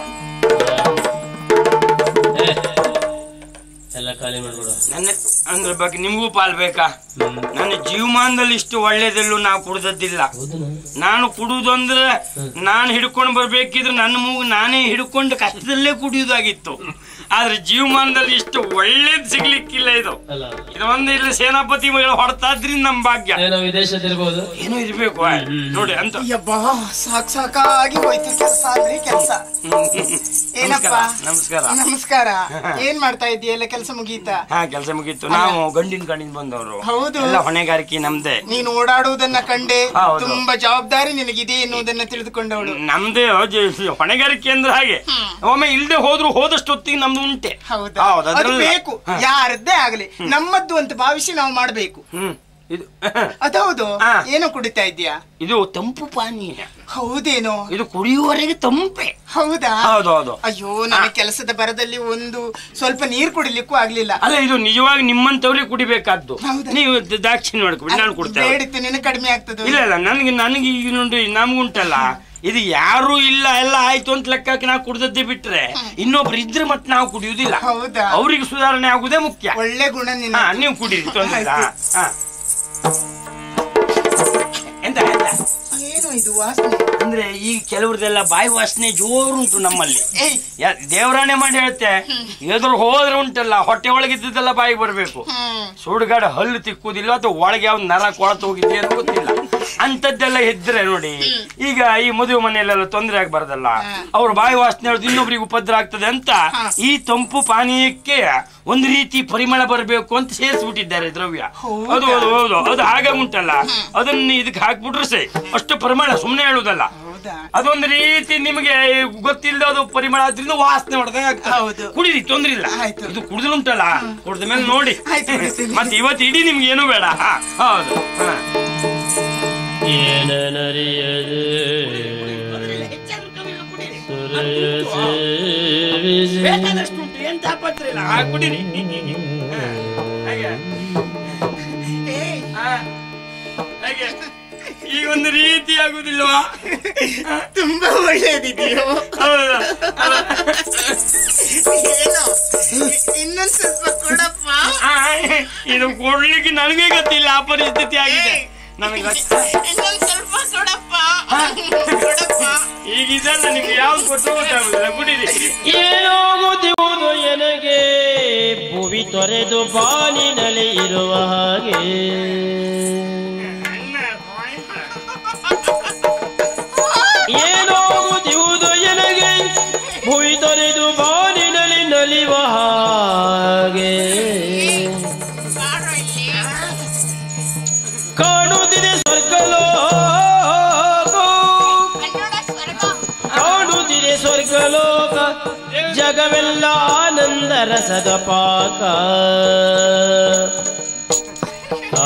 ಎಲ್ಲ ಖಾಲಿ ಮಾಡ್ಬಿಡು ನನ್ನ ಅಂದ್ರ ಬಗ್ಗೆ ನಿಮ್ಗೂ ಪಾಲ್ ಬೇಕಾ ನನ್ನ ಜೀವಮಾನದಲ್ಲಿ ಇಷ್ಟು ಒಳ್ಳೇದಲ್ಲೂ ನಾವು ಕುಡ್ದದ್ದಿಲ್ಲ ನಾನು ಕುಡುವುದಂದ್ರೆ ನಾನು ಹಿಡ್ಕೊಂಡು ಬರ್ಬೇಕಿದ್ರೆ ನನ್ನ ಮೂಗು ನಾನೇ ಹಿಡ್ಕೊಂಡು ಕಷ್ಟದಲ್ಲೇ ಕುಡಿಯುವುದಾಗಿತ್ತು ಆದ್ರೆ ಜೀವಮಾನದಲ್ಲಿ ಇಷ್ಟು ಒಳ್ಳೇದ್ ಸಿಗ್ಲಿಕ್ಕಿಲ್ಲ ಇದು ಅಲ್ಲ ಇದು ಒಂದು ಇಲ್ಲಿ ಸೇನಾಪತಿ ಮಗಳು ಹೊಡ್ತಾದ್ರಿಂದ ನಮ್ ಭಾಗ್ಯ ಏನೋ ವಿದೇಶದಿರ್ಬೋದು ಏನೋ ಇರ್ಬೇಕು ಆ, ನೋಡಿ ಅಂತ ಯಬ್ಬಾ ಸಾಕ್ ಸಾಕಾಗಿ ಹೋಯ್ತು ಕೆಲಸ ಅಂದ್ರೆ ಕೆಲಸ ಏನಪ್ಪ ನಮಸ್ಕಾರ ನಮಸ್ಕಾರ ಏನ್ ಮಾಡ್ತಾ ಇದೀಯಲ್ಲ ಕೆಲಸ ಮುಗೀತಾ ಹಾ ಕೆಲಸ ಮುಗೀತು ನಾವು ಗಂಡಿನ ಕಡೆಯಿಂದ ಬಂದವರು ಹೌದು. ಎಲ್ಲ ಹೊಣೆಗಾರಿಕೆ ನಮ್ದೇ ನೀನು ಓಡಾಡುವುದನ್ನ ಕಂಡೆ ಹೌದು. ತುಂಬಾ ಜವಾಬ್ದಾರಿ ನಿನಗಿದೆ ಎನ್ನುವುದನ್ನ ತಿಳಿದುಕೊಂಡವಳು ನಮ್ದೇ ಜ- ಹೊಣೆಗಾರಿಕೆ ಅಂದ್ರೆ ಹಾಗೆ ಒಮ್ಮೆ ಇಲ್ದೆ ಹೋದ್ರು ಹೋದಷ್ಟು ಹೊತ್ತಿಗೆ ನಮ್ದು ಉಂಟೆ ಹೌದಾ ಹೌದು, ಅದು ಅದ್ರಲ್ಲಿ- ಬೇಕು ಹಾ. ಯಾರದ್ದೇ ಆಗಲಿ ನಮ್ಮದ್ದು ಅಂತ ಭಾವಿಸಿ ನಾವು ಮಾಡ್ಬೇಕು ಹ್ಮ್ ಇದು ಅದೌದು ಹಾ. ಏನೋ ಕುಡಿತಾ ಇದೀಯಾ ಇದು ತಂಪು ಪಾನೀಯ ಹೌದೇನೋ ಇದು ಕುಡಿಯುವವರೆಗೆ ತಂಪೆ ಹೌದಾ ಹೌದು ಹೌದು ಅಯ್ಯೋ ನನ್ನ ಕೆಲಸದ ಬರದಲ್ಲಿ ಒಂದು ಸ್ವಲ್ಪ ನೀರ್ ಕುಡಿಲಿಕ್ಕೂ ಆಗ್ಲಿಲ್ಲ ಅಲ್ಲ ಇದು ನಿಜವಾಗಿ ನಿಮ್ಮಂತವ್ರಿಗೆ ಕುಡಿಬೇಕಾದ್ದು ಹೌದಾ? ನೀವು ದ- ದಾಕ್ಷಿಣ್ಯ ಮಾಡ್ಕೊಬಿಡಿ ನಾನು ಕೊಡ್ತೇನೆ ಬೇಡಿತ್ತು ನಿನ್ನ ಕಡಿಮೆ ಆಗ್ತದೆ ಇಲ್ಲ ಇಲ್ಲ ನನಗೆ ನನಗೆ ಈಗ ನೋಡಿ ನಮ್ಗುಂಟಲ್ಲ ಇದು ಯಾರು ಇಲ್ಲ ಎಲ್ಲ ಆಯ್ತು ಅಂತ ಲೆಕ್ಕಕ್ಕೆ ನಾವು ಕುಡ್ದದ್ದೇ ಬಿಟ್ರೆ ಇನ್ನೊಬ್ರು ಇದ್ರೆ ಮತ್ತೆ ನಾವು ಕುಡಿಯುವುದಿಲ್ಲ ಹೌದಾ ಅವ್ರಿಗೆ ಸುಧಾರಣೆ ಆಗುದೇ ಮುಖ್ಯ ಒಳ್ಳೆ ಗುಣ ನಿನ್ನ ಹಾ ನೀವು ಕುಡೀರಿ ತೊಂದ್ರೆ ಇಲ್ಲ ಹಾ ಎಂತ ಎಂತ ಏನು ಇದು ವಾಸನೆ ಅಂದ್ರೆ ಈ ಕೆಲವ್ರದೆಲ್ಲ ಬಾಯಿ ವಾಸನೆ ಜೋರುಂಟು ನಮ್ಮಲ್ಲಿ ಏಯ್ ಯಾ- ದೇವರಾಣೆ ಮಾಡಿ ಹೇಳ್ತೆ ಎದುರು ಹೋದ್ರೆ ಉಂಟಲ್ಲ ಹೊಟ್ಟೆ ಒಳಗಿದ್ದೆಲ್ಲ ಬಾಯಿಗೆ ಬರ್ಬೇಕು ಹ್ಮ್ ಸುಡುಗಾಡ ಹಲ್ಲು ತಿಕ್ಕುದಿಲ್ಲ ಅಥವಾ ಒಳಗೆ ಯಾವ ನರ ಕೊಳತು ಹೋಗಿದ್ದೆ ಅಂತ ಗೊತ್ತಿಲ್ಲ ಅಂತದ್ದೆಲ್ಲ ಇದ್ರೆ ನೋಡಿ ಈಗ ಈ ಮದುವೆ ಮನೆಯಲ್ಲೆಲ್ಲ ತೊಂದರೆ ಆಗ್ಬಾರ್ದಲ್ಲ ಅವ್ರ ಬಾಯಿ ವಾಸನೆ ಹೇಳುದು ಇನ್ನೊಬ್ರಿಗೆ ಉಪದ್ರ ಆಗ್ತದೆ ಅಂತ ಈ ತಂಪು ಪಾನೀಯಕ್ಕೆ ಒಂದು ರೀತಿ ಪರಿಮಳ ಬರಬೇಕು ಅಂತ ಸೇರಿಸ್ಬಿಟ್ಟಿದ್ದಾರೆ ದ್ರವ್ಯ ಅದು ಹೌದು ಹೌದು ಅದು ಹಾಗೆ ಉಂಟಲ್ಲ ಅದನ್ನ ಇದಕ್ಕೆ ಹಾಕ್ಬಿಟ್ರೆ ಸೇ ಅಷ್ಟು ಪರಿಮಳ ಸುಮ್ಮನೆ ಹೇಳುದಲ್ಲ ಹೌದಾ ಅದೊಂದು ರೀತಿ ನಿಮಗೆ ಗೊತ್ತಿಲ್ಲದ ಅದು ಪರಿಮಳ ಆದ್ರಿಂದ ವಾಸನೆ ಹೊಡೆದಾಗ ಹೌದು. ಕುಡಿರಿ ತೊಂದ್ರೆ ಇಲ್ಲ ಆಯ್ತು. ಇದು ಕುಡಿದ್ರುಂಟಲ್ಲ ಕುಡ್ದ ಮೇಲೆ ನೋಡಿ ಆಯ್ತು, ಕುಡಿತೀನಿ. ಮತ್ತೆ ಇವತ್ತು ಇಡೀ ನಿಮ್ಗೆ ಏನು ಬೇಡ ಹಾ, ಹೌದು ಹಾ. ಏನನರಿಯದೆ ಸುರೆಯ ಸೇವಿಸಿ ಬೇಕಾದಷ್ಟು ಉಂಟು, ಎಂತ ಆಪತ್ರೆ ಇಲ್ಲ ಹಾ, ಕುಡೀರಿ ಹಾ, ಹಾಗೆ. ಹಾ, ಹಾಗೆ. ಈಗ ಒಂದು ರೀತಿ ಆಗುದಿಲ್ವಾ ತುಂಬಾ ಒಳ್ಳೇದಿದೆಯೋ ಹೌದಾ? ಅಲ್ಲ. ಏನೋ ಇನ್ನೊಂದ್ ಸ್ವಲ್ಪ ಕೊಡಪ್ಪ ಆ, ಇದು ಕೊಡ್ಲಿಕ್ಕೆ ನನಗೆ ಗೊತ್ತಿಲ್ಲ ಆ ಪರಿಸ್ಥಿತಿ ಆಗಿದೆ ನನಗೆ ಗೊತ್ತ- ಇನ್ನೊಂದ್ ಸ್ವಲ್ಪ ಕೊಡಪ್ಪ ಕೊಡಪ್ಪ ಈಗ ಇದಲ್ಲ ನಿಮ್ಗೆ ಯಾವ್ದು ಕೊಟ್ಟರು ಗೊತ್ತಾಗುದಿಲ್ಲ ಕುಡೀರಿ ಏನಾಗುತ್ತಿರುವುದು ಎನಗೆ ಭುವಿ ತೊರೆದು ಬಾನಿನಲ್ಲಿ ಇರುವ ಹಾಗೆ ಏನಾಗುತ್ತಿರುವುದು ಎನಗೆ ಭುವಿ ತೊರೆದು ಬಾನಿನಲ್ಲಿ ನಲಿವ ಹಾಗೆ ಕಾಣುತ್ತಿದೆ ಸ್ವರ್ಗಲೋಕ ಕಾಣುತ್ತಿದೆ ಸ್ವರ್ಗಲೋಕ ಜಗವೆಲ್ಲ ಆನಂದ ರಸದ ಪಾಕ ಆ.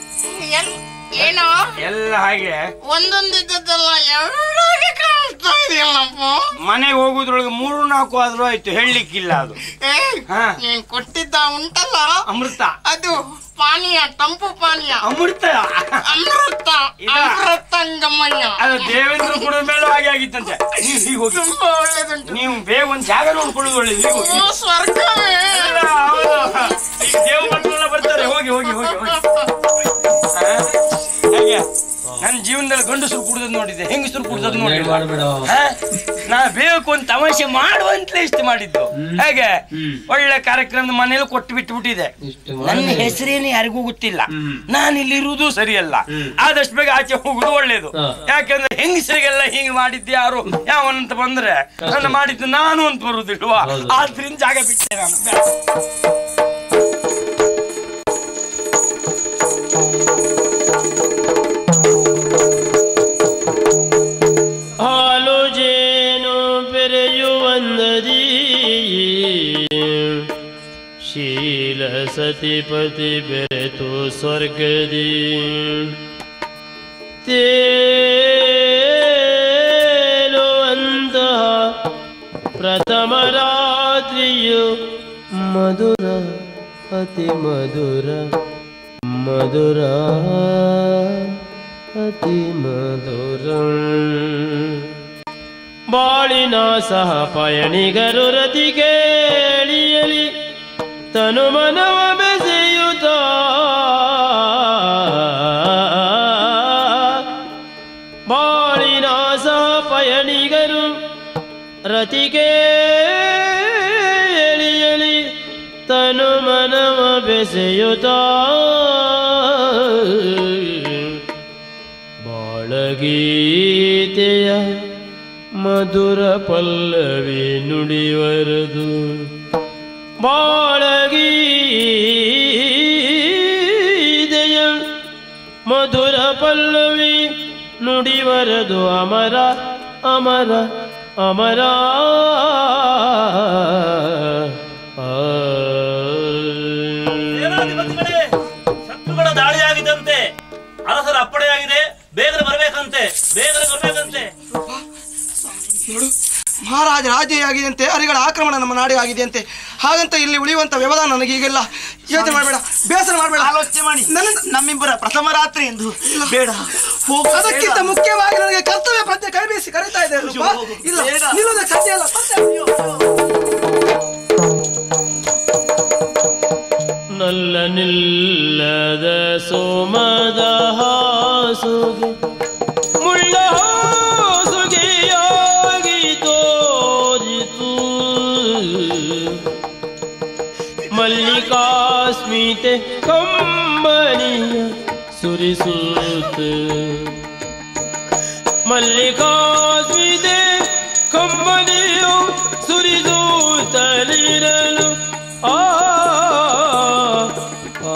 ಏನೋ ಎಲ್ಲ ಹಾಗೆ ಒಂದೊಂದಿದ್ದಲ್ಲ ಎರಡಾಗಿ ಕಾಣಿಸ್ತಾ ಕೊಟ್ಟಿದ್ಯಲ್ಲಪ್ಪ ಮನೆಗೆ ಹೋಗುದ್ರೊಳಗೆ ಮೂರು ನಾಲ್ಕು ಆದ್ರೂ ಆಯ್ತು ಹೇಳಲಿಕ್ಕಿಲ್ಲ ಅದು ಏ ಹಾ. ನೀನ್ ಕೊಟ್ಟಿದ್ದ ಉಂಟಲ್ಲ ಅಮೃತ ಅದು ಪಾನೀಯ ತಂಪು ಪಾನೀಯ ಅಮೃತ ಅಮೃತ ಇದ? ಅಮೃತಂಗಮಯ್ಯ ಅದು ದೇವೇಂದ್ರ ಕೂಡ ಮೇಲೂ ಹಾಗೆ ಆಗಿತ್ತಂತೆ ನೀವು ಹೀಗೆ ಹೋಗಿ ತುಂಬಾ ಒಳ್ಳೇದುಂಟು ನೀವು ಬೇಗ ಒಂದು ಜಾಗ ನೋಡ್ಕೊಳ್ಳೋದು ಒಳ್ಳೇದು ಹೀಗೆ ಹೋಗಿ. ಓ ಸ್ವರ್ಗವೇ ಇಲ್ಲ, ಹೌದು. ಈಗ ದೇವ ಮಕ್ಕಳೆಲ್ಲ ಬರ್ತಾರೆ ಹೋಗಿ ಹೋಗಿ ಹೋಗಿ ಹೋಗಿ ಹಾ? ಹೇಗೆ ನನ್ನ ಜೀವನದಲ್ಲಿ ಗಂಡಸರು ಕುಡ್ದದ್ ನೋಡಿದ್ದೆ ಹೆಂಗಸರು ಕುಡ್ದದ್ ನೋಡಿಲ್ಲ ಮಾಡ್ಬೇಡ ಹಾ? ನಾ ಬೇಕು ಅಂತ ತಮಾಷೆ ಮಾಡುವಂತಲೇ ಇಷ್ಟು ಮಾಡಿದ್ದು ಹೇಗೆ ಒಳ್ಳೆ ಕಾರ್ಯಕ್ರಮದ ಮನೇಲಿ ಕೊಟ್ಟು ಬಿಟ್ಟು ಬಿಟ್ಟಿದೆ ಇಷ್ಟು ನನ್ನ ಹೆಸರೇನು ಯಾರಿಗೂ ಗೊತ್ತಿಲ್ಲ ನಾನು ಇಲ್ಲಿರುವುದು ಸರಿಯಲ್ಲ ಆದಷ್ಟು ಬೇಗ ಆಚೆ ಹೋಗುದು ಒಳ್ಳೇದು ಹಾ. ಯಾಕಂದ್ರೆ ಹೆಂಗಸರಿಗೆಲ್ಲ ಹಿಂಗೆ ಮಾಡಿದ್ದು ಯಾರು ಯಾವನಂತ ಬಂದ್ರೆ ನನ್ನ ಮಾಡಿದ್ದು ನಾನು ಅಂತ ಬರುದಿಲ್ವಾ ಹೌದು. ಆದ್ರಿಂದ ಜಾಗ ಬಿಟ್ಟೆ ನಾನು ಬೇಡ. ಹಾಲು ಜೇನು ಬೆರೆಯುವಂದದಿ ಶೀಲ ಸತಿಪತಿ ಬೆರೆತು ಸ್ವರ್ಗದಿ ತೇಲುವಂತಹ ಪ್ರಥಮ ರಾತ್ರಿಯು ಮಧುರ ಅತಿ ಮಧುರ ಮಧುರ ಅತಿ ಮಧುರ ಬಾಳಿನ ಸಹ ಪಯಣಿಗರು ರತಿ ಕೇಳಿಯಲಿ ತನು ಮನವ ಬೆಸೆಯುತ್ತ ಬಾಳಿನ ಸಹ ಪಯಣಿಗರು ರತಿ ಕೇಳಿಯಲಿ ತನು ಮನವ ಬೆಸೆಯುತ್ತ ಬಾಳಗೀತೆಯ ಮಧುರ ಪಲ್ಲವಿ ನುಡಿವರದು ಬಾಳಗೀತೆಯ ಮಧುರ ಪಲ್ಲವಿ ನುಡಿವರದು ಅಮರ ಅಮರ ಅಮರ ಸೇನಾಧಿಪತಿಗಳೇ ಶತ್ರುಗಳ ದಾಳಿಯಾಗಿದ್ದಂತೆ ಅರಸರ ಅಪ್ಪಣೆಯಾಗಿದೆ ಬೇಗನೆ ಬರಬೇಕಂತೆ ಬೇಗನೆ ಬರಬೇಕಂತೆ ನೋಡು ಮಹಾರಾಜ ರಾಜೆಯಾಗಿದೆಯಂತೆ ಅರಿಗಳ ಆಕ್ರಮಣ ನಮ್ಮ ನಾಡಿಗೆ ಆಗಿದೆಯಂತೆ ಹಾಗಂತ ಇಲ್ಲಿ ಉಳಿಯುವಂತ ವ್ಯವಧಾನ ನನಗೆ ಈಗೆಲ್ಲ ಯೋಚನೆ ಮಾಡಬೇಡ ಬೇಸರ ಮಾಡಬೇಡ ಆಲೋಚನೆ ಮಾಡಿ ನನ್ನ ನಮ್ಮಿಬ್ಬರ ಪ್ರಥಮ ರಾತ್ರಿ ಎಂದು ಬೇಡ ಹೋಗು, ಅದಕ್ಕಿಂತ ಬೇಡ. ಮುಖ್ಯವಾಗಿ ನನಗೆ ಕರ್ತವ್ಯ ಪ್ರಜ್ಞೆ ಕೈ ಬೀಸಿ ಕರೀತಾ ಇದೆ ರೂಪ. ಇಲ್ಲ ಬೇಡ. ನಿಲ್ಲೋದಕ್ಕೆ ಸಾಧ್ಯ ಇಲ್ಲ ನಲ್ಲ ನಿಲ್ಲದ ಸೋಮದ ಹಾಸುಗೆ ಮುಳ್ಳ ಹಾಸುಗೆಯಾಗಿ ತೋರಿತು ಮಲ್ಲಿಕಾಸ್ಮಿತೆ ಕಂಬನಿಯ ಸುರಿಸೂತ ಮಲ್ಲಿಕಾಸ್ಮಿತೆ ಕಂಬನಿಯು ಸುರಿಸೂತಲಿರಲು ಆ ಆ.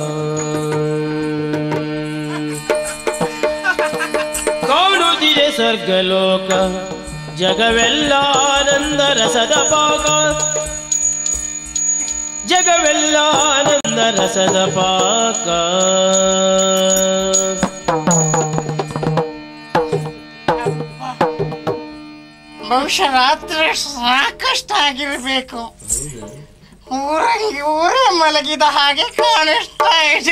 ಕಾಣುತ್ತಿದೆ ಸ್ವರ್ಗಲೋಕ ಜಗವೆಲ್ಲ ಆನಂದ ರಸದ ಪಾಕ ಜಗವೆಲ್ಲ ಆನಂದ ರಸದ ಪಾಕ ಬಹುಶಃ ರಾತ್ರಿ ಸಾಕಷ್ಟು ಆಗಿರ್ಬೇಕು ಊರಂಗಿ ಊರೇ ಮಲಗಿದ ಹಾಗೆ ಕಾಣಿಸ್ತಾ ಇದೆ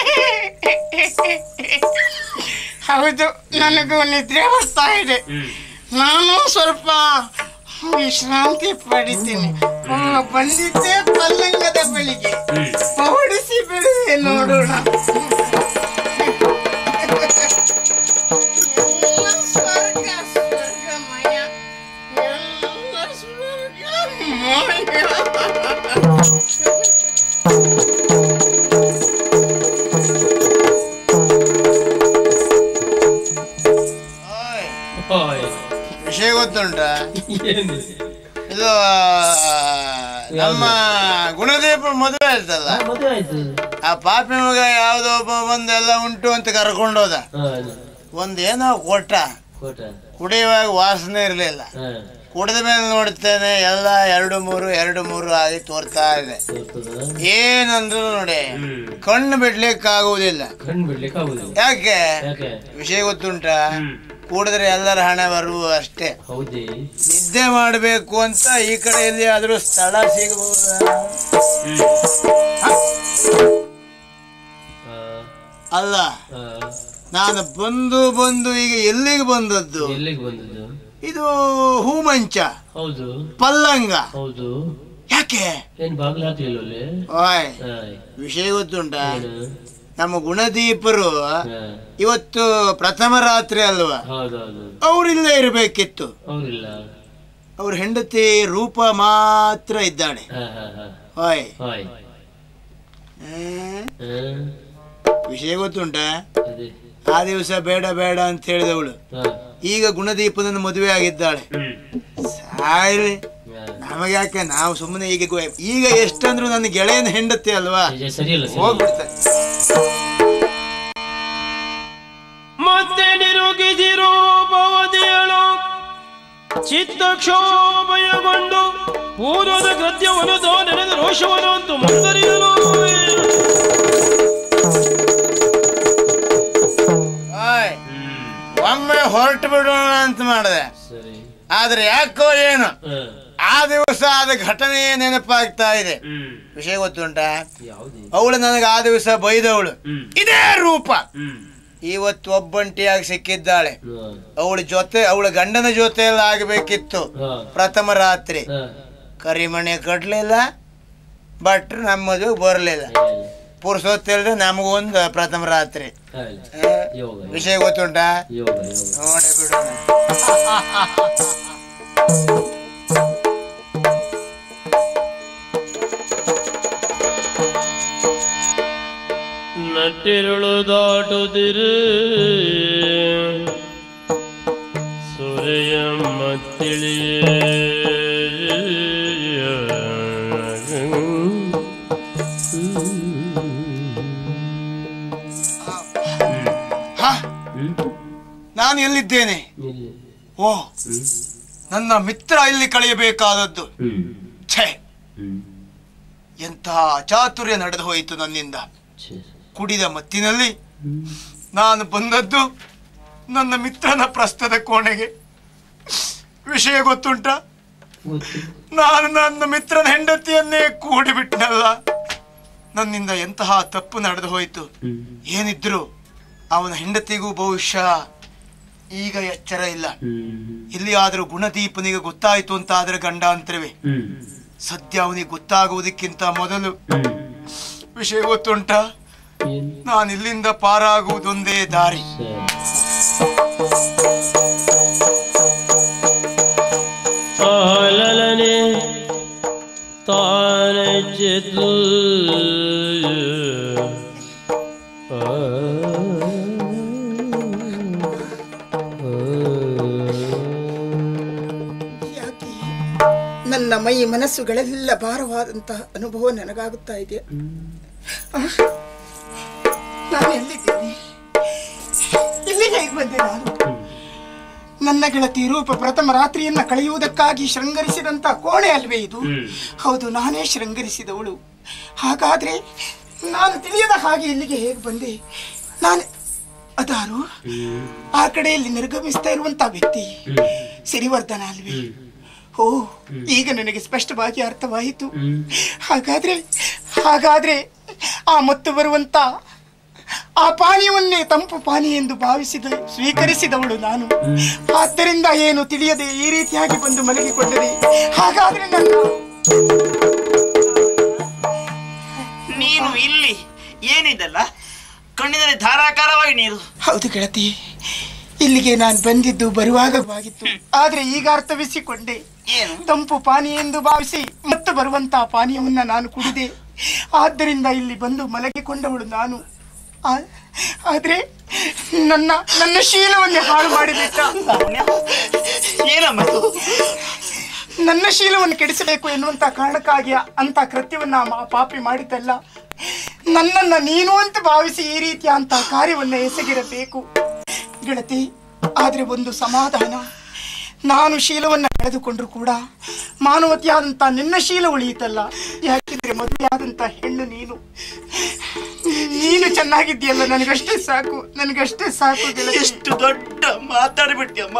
ಹೌದು ನನಗೂ ನಿದ್ರೆ ಬರ್ತಾ ಇದೆ ನಾನು ಸ್ವಲ್ಪ ವಿಶ್ರಾಂತಿ ಪಡಿತೀನಿ ಓ, ಬಂದಿದ್ದೆ ಪಲ್ಲಂಗದ ಬಳಿಗೆ ಹೊಡಿಸಿ ಬಿಡುವೆ ನೋಡೋಣ ಎಲ್ಲ ಸ್ವರ್ಗ ಸ್ವರ್ಗಮಯ ಎಲ್ಲ ಸ್ವರ್ಗಮಯ ಓಯ್, ವಿಷಯ ಗೊತ್ತುಂಟ ಏನು? ಇದು ಆ, ನಮ್ಮ ಗುಣದೀಪ ಮದುವೆ ಆಯ್ತಲ್ಲ ಆ, ಮದುವೆ ಆಯ್ತು ಆ ಪಾಪಿ ಮಗ ಯಾವ್ದೋ ಒಬ್ಬ ಬಂದು ಎಲ್ಲ ಉಂಟು ಅಂತ ಕರ್ಕೊಂಡೋದ ಹಾ, ಒಂದೇನೋ ಕೊಟ್ಟ ಕೋಟ ಕುಡಿಯುವಾಗ ವಾಸನೆ ಇರಲಿಲ್ಲ ಹಾ ಕುಡಿದ ಮೇಲೆ ನೋಡ್ತೇನೆ ಎಲ್ಲ ಎರಡು ಮೂರು ಎರಡು ಮೂರು ಆಗಿ ತೋರ್ತಾ ಇದೆ ತೋರ್ತದ ಏನಂದ್ರು ನೋಡಿ ಕಣ್ಣು ಬಿಡ್ಲಿಕ್ಕೆ ಆಗುವುದಿಲ್ಲ ಕಣ್ಣು ಬಿಡ್ಲಿಕ್ಕೆ ಆಗುದಿಲ್ಲ ಯಾಕೆ ಯಾಕೆ ವಿಷಯ ಗೊತ್ತುಂಟ ಕೂಡಿದ್ರೆ ಎಲ್ಲರ ಹಣೆ ಬರುವ ಅಷ್ಟೇ ಹೌದೇ ನಿದ್ದೆ ಮಾಡಬೇಕು ಅಂತ ಈ ಕಡೆಯಲ್ಲಿ ಆದ್ರೂ ಸ್ಥಳ ಸಿಗಬಹುದಾ ಅಲ್ಲ ನಾನು ಬಂದು ಬಂದು ಈಗ ಎಲ್ಲಿಗೆ ಬಂದದ್ದು ಎಲ್ಲಿಗೆ ಬಂದದ್ದು ಇದು ಹೂಮಂಚ ಹೌದು ಪಲ್ಲಂಗ ಹೌದು ಯಾಕೆ ಏನ್ ಬಾಗ್ಲು ಹಾಕ್ಲಿಲ್ಲ ಓಯ್ ವಿಷಯ ಗೊತ್ತುಂಟ ನಮ್ಮ ಗುಣದೀಪರು ಇವತ್ತು ಪ್ರಥಮ ರಾತ್ರಿ ಅಲ್ವಾ ಹೌದೌದು ಅವ್ರಿಲ್ಲೇ ಇರಬೇಕಿತ್ತು ಅವ್ರಿಲ್ಲ ಅವ್ರ ಹೆಂಡತಿ ರೂಪ ಮಾತ್ರ ಇದ್ದಾಳೆ ಹಾ ಹಾ ಹಾ ಓಯ್ ಹಾಯ್ ಹ್ಮ್. ಹಾ ವಿಷಯ ಗೊತ್ತುಂಟ ಅದೇ ಆ ದಿವಸ ಬೇಡ ಬೇಡ ಅಂತ ಹೇಳಿದವಳು ಹಾ ಈಗ ಗುಣದೀಪನನ್ನು ಮದುವೆ ಆಗಿದ್ದಾಳೆ ಸಾಯ್ಲಿ ನಮಗೆ ಯಾಕೆ ನಾವು ಸುಮ್ಮನೆ ಈಗ ಗೊ- ಈಗ ಎಷ್ಟಂದ್ರು ನನ್ನ ಗೆಳೆಯನ ಹೆಂಡತಿ ಅಲ್ವಾ ನಿಜ ಸರಿಯಲ್ಲ ಸರಿ ಹೋಗ್ಬಿಡ್ತಾರೆ ಮತ್ತೆ ನಿರುಗಿಸಿರೋ ಭವದಿಯಳು ಚಿತ್ತಕ್ಷೋಭಯಗೊಂಡು ಪೂರ್ವದ ಕೃತ್ಯವನ್ನು ತೋ ನೆನೆದ ರೋಷವನ್ನು ಅಂತು ಮುಂದರಿಯಲು ಓಯ್, ಒಮ್ಮೆ ಹೊರಟು ಬಿಡೋಣ ಅಂತ ಮಾಡಿದೆ ಸರಿ ಆದ್ರೆ ಯಾಕೋ ಏನು ಹಾ ಆ ದಿವಸ ಆದ ಘಟನೆ ನೆನಪಾಗ್ತಾ ಇದೆ ಹ್ಮ್ ವಿಷಯ ಗೊತ್ತುಂಟ ಯಾವ್ದು ಅವಳು ನನಗೆ ಆ ದಿವಸ ಬೈದವಳು ಹ್ಮ್. ಇದೇ ರೂಪ ಹ್ಮ್ ಇವತ್ತು ಒಬ್ಬಂಟಿಯಾಗಿ ಸಿಕ್ಕಿದ್ದಾಳೆ ಹಾ ಅವಳ ಜೊತೆ ಅವಳ ಗಂಡನ ಜೊತೆಯಲ್ಲಿ ಆಗಬೇಕಿತ್ತು ಹಾ ಪ್ರಥಮ ರಾತ್ರಿ ಹಾ ಕರಿಮಣಿ ಕಟ್ಲಿಲ್ಲ ಭಟ್ರು ನಮ್ಮ ಮದುವೆಗೆ ಬರಲಿಲ್ಲ ಪುರುಷೊತ್ತಿಲ್ದೆ ನಮಗೊಂದು ಪ್ರಥಮ ರಾತ್ರಿ ಹಾಯ್ ಆ, ಯೋಗ ವಿಷಯ ಗೊತ್ತುಂಟಾ ಯೋಗ ಯೋಗ ನೋಡಿ ಬಿಡೋಣ ನಟ್ಟಿರುಳು ದಾಟುತ್ತಿರು ಸೂರ್ಯ ಮತ್ತಿಳಿಯೇ ಹ? ನಾನು ಎಲ್ಲಿದ್ದೇನೆ ಇಲ್ಲಿ ಓ ನನ್ನ ಮಿತ್ರ ಇಲ್ಲಿ ಕಳೆಯಬೇಕಾದದ್ದು ಹ್ಮ್ ಛೇ ಹ್ಮ್ ಎಂತಹ ಅಚಾತುರ್ಯ ನಡೆದು ಹೋಯಿತು ನನ್ನಿಂದ ಛೆ. ಕುಡಿದ ಮತ್ತಿನಲ್ಲಿ ನಾನು ಬಂದದ್ದು ನನ್ನ ಮಿತ್ರನ ಪ್ರಸ್ತದ ಕೋಣೆಗೆ ವಿಷಯ ಗೊತ್ತುಂಟ ಗೊತ್ತು ನಾನು ನನ್ನ ಮಿತ್ರನ ಹೆಂಡತಿಯನ್ನೇ ಕೂಡಿಬಿಟ್ನಲ್ಲ ನನ್ನಿಂದ ಎಂತಹ ತಪ್ಪು ನಡೆದು ಹೋಯಿತು ಹ್ಮ್ ಏನಿದ್ರು ಅವನ ಹೆಂಡತಿಗೂ ಬಹುಶಃ ಈಗ ಎಚ್ಚರ ಇಲ್ಲ ಹ್ಮ್ ಇಲ್ಲಿ ಆದರೂ ಗುಣದೀಪನಿಗೆ ಗೊತ್ತಾಯಿತು ಅಂತ ಆದ್ರೆ ಗಂಡಾಂತರವೇ ಹ್ಮ್ ಸದ್ಯ ಅವನಿಗೆ ಗೊತ್ತಾಗುವುದಕ್ಕಿಂತ ಮೊದಲು ಹ್ಮ್ ವಿಷಯ ಗೊತ್ತುಂಟ ಏನ್ ನಾನು ಇಲ್ಲಿಂದ ಪಾರಾಗುವುದೊಂದೇ ದಾರಿ ಸರಿ ಆಲಲನೆ ತಾನಜ್ಜೆದು ಯಾಕೆ ನನ್ನ ಮೈ ಮನಸ್ಸುಗಳೆಲ್ಲ ಭಾರವಾದಂತಹ ಅನುಭವ ನನಗಾಗುತ್ತಾ ಇದೆ ಆ? ನಾನು ಎಲ್ಲಿದ್ದೇನೆ ಇಲ್ಲಿಗೆ ಹೇಗೆ ಬಂದೆ ನಾನು ನನ್ನ ಗೆಳತಿ ರೂಪ ಪ್ರಥಮ ರಾತ್ರಿಯನ್ನ ಕಳೆಯುವುದಕ್ಕಾಗಿ ಶೃಂಗರಿಸಿದಂತ ಕೋಣೆ ಅಲ್ವೇ ಇದು ಹೌದು ನಾನೇ ಶೃಂಗರಿಸಿದವಳು ಹಾಗಾದ್ರೆ ನಾನು ತಿಳಿಯದ ಹಾಗೆ ಇಲ್ಲಿಗೆ ಹೇಗೆ ಬಂದೆ ನಾನು ಅದಾರು ಆ ಕಡೆಯಲ್ಲಿ ನಿರ್ಗಮಿಸ್ತಾ ಇರುವಂತ ವ್ಯಕ್ತಿ ಸಿರಿವರ್ಧನ ಅಲ್ವೇ ಓ ಈಗ ನನಗೆ ಸ್ಪಷ್ಟವಾಗಿ ಅರ್ಥವಾಯಿತು ಹಾಗಾದ್ರೆ ಹಾಗಾದ್ರೆ ಆ ಮತ್ತು ಬರುವಂತ ಆ ಪಾನೀಯವನ್ನೇ ತಂಪು ಪಾನಿ ಎಂದು ಭಾವಿಸಿದ ಸ್ವೀಕರಿಸಿದವಳು ನಾನು ಆದ್ದರಿಂದ ಏನು ತಿಳಿಯದೆ ಈ ರೀತಿಯಾಗಿ ಬಂದು ಮಲಗಿಕೊಂಡರೆ ಹಾಗಾದ್ರೆ ನನ್ನ ನೀನು ಇಲ್ಲಿ ಏನಿದಲ್ಲ ಕಣ್ಣಿನಲ್ಲಿ ಧಾರಾಕಾರವಾಗಿ ನೀರು ಹೌದು ಗೆಳತಿ ಇಲ್ಲಿಗೆ ನಾನು ಬಂದಿದ್ದು ಬರುವಾಗವಾಗಿತ್ತು ಆದ್ರೆ ಈಗ ಅರ್ಥವಿಸಿಕೊಂಡೆ ಏನು ತಂಪು ಪಾನಿ ಎಂದು ಭಾವಿಸಿ ಮತ್ತೆ ಬರುವಂತಹ ಪಾನೀಯವನ್ನ ನಾನು ಕುಡಿದೆ ಆದ್ದರಿಂದ ಇಲ್ಲಿ ಬಂದು ಮಲಗಿಕೊಂಡವಳು ನಾನು ಆ- ಆದ್ರೆ ನನ್ನ ನನ್ನ ಶೀಲವನ್ನೇ ಹಾಳು ಮಾಡಿಬಿಟ್ಟ ಏನಮ್ಮ ಇದು? ನನ್ನ ಶೀಲವನ್ನು ಕೆಡಿಸಬೇಕು ಎನ್ನುವಂತ ಕಾರಣಕ್ಕಾಗಿ ಅಂತ ಕೃತ್ಯವನ್ನ ಆ ಪಾಪಿ ಮಾಡಿದ್ದಲ್ಲ ನನ್ನನ್ನ ನೀನು ಅಂತ ಭಾವಿಸಿ ಈ ರೀತಿಯ ಅಂತ ಕಾರ್ಯವನ್ನ ಎಸಗಿರಬೇಕು ಗೆಳತಿ ಆದ್ರೆ ಒಂದು ಸಮಾಧಾನ ನಾನು ಶೀಲವನ್ನ ಕಳೆದುಕೊಂಡ್ರು ಕೂಡ ಮಾನವತಿಯಾದಂತ ನಿನ್ನ ಶೀಲ ಉಳಿಯಿತಲ್ಲ ಯಾಕೆಂದ್ರೆ ಮದುವೆಯಾದಂತ ಹೆಣ್ಣು ನೀನು ನೀನು ಚೆನ್ನಾಗಿದ್ದೀಯಲ್ಲ ನನಗಷ್ಟೇ ಸಾಕು ನನಗಷ್ಟೇ ಸಾಕು ಗೆಳತಿ. ಎಷ್ಟು ದೊಡ್ಡ ಮಾತಾಡಿಬಿಟ್ಟಿಯಮ್ಮ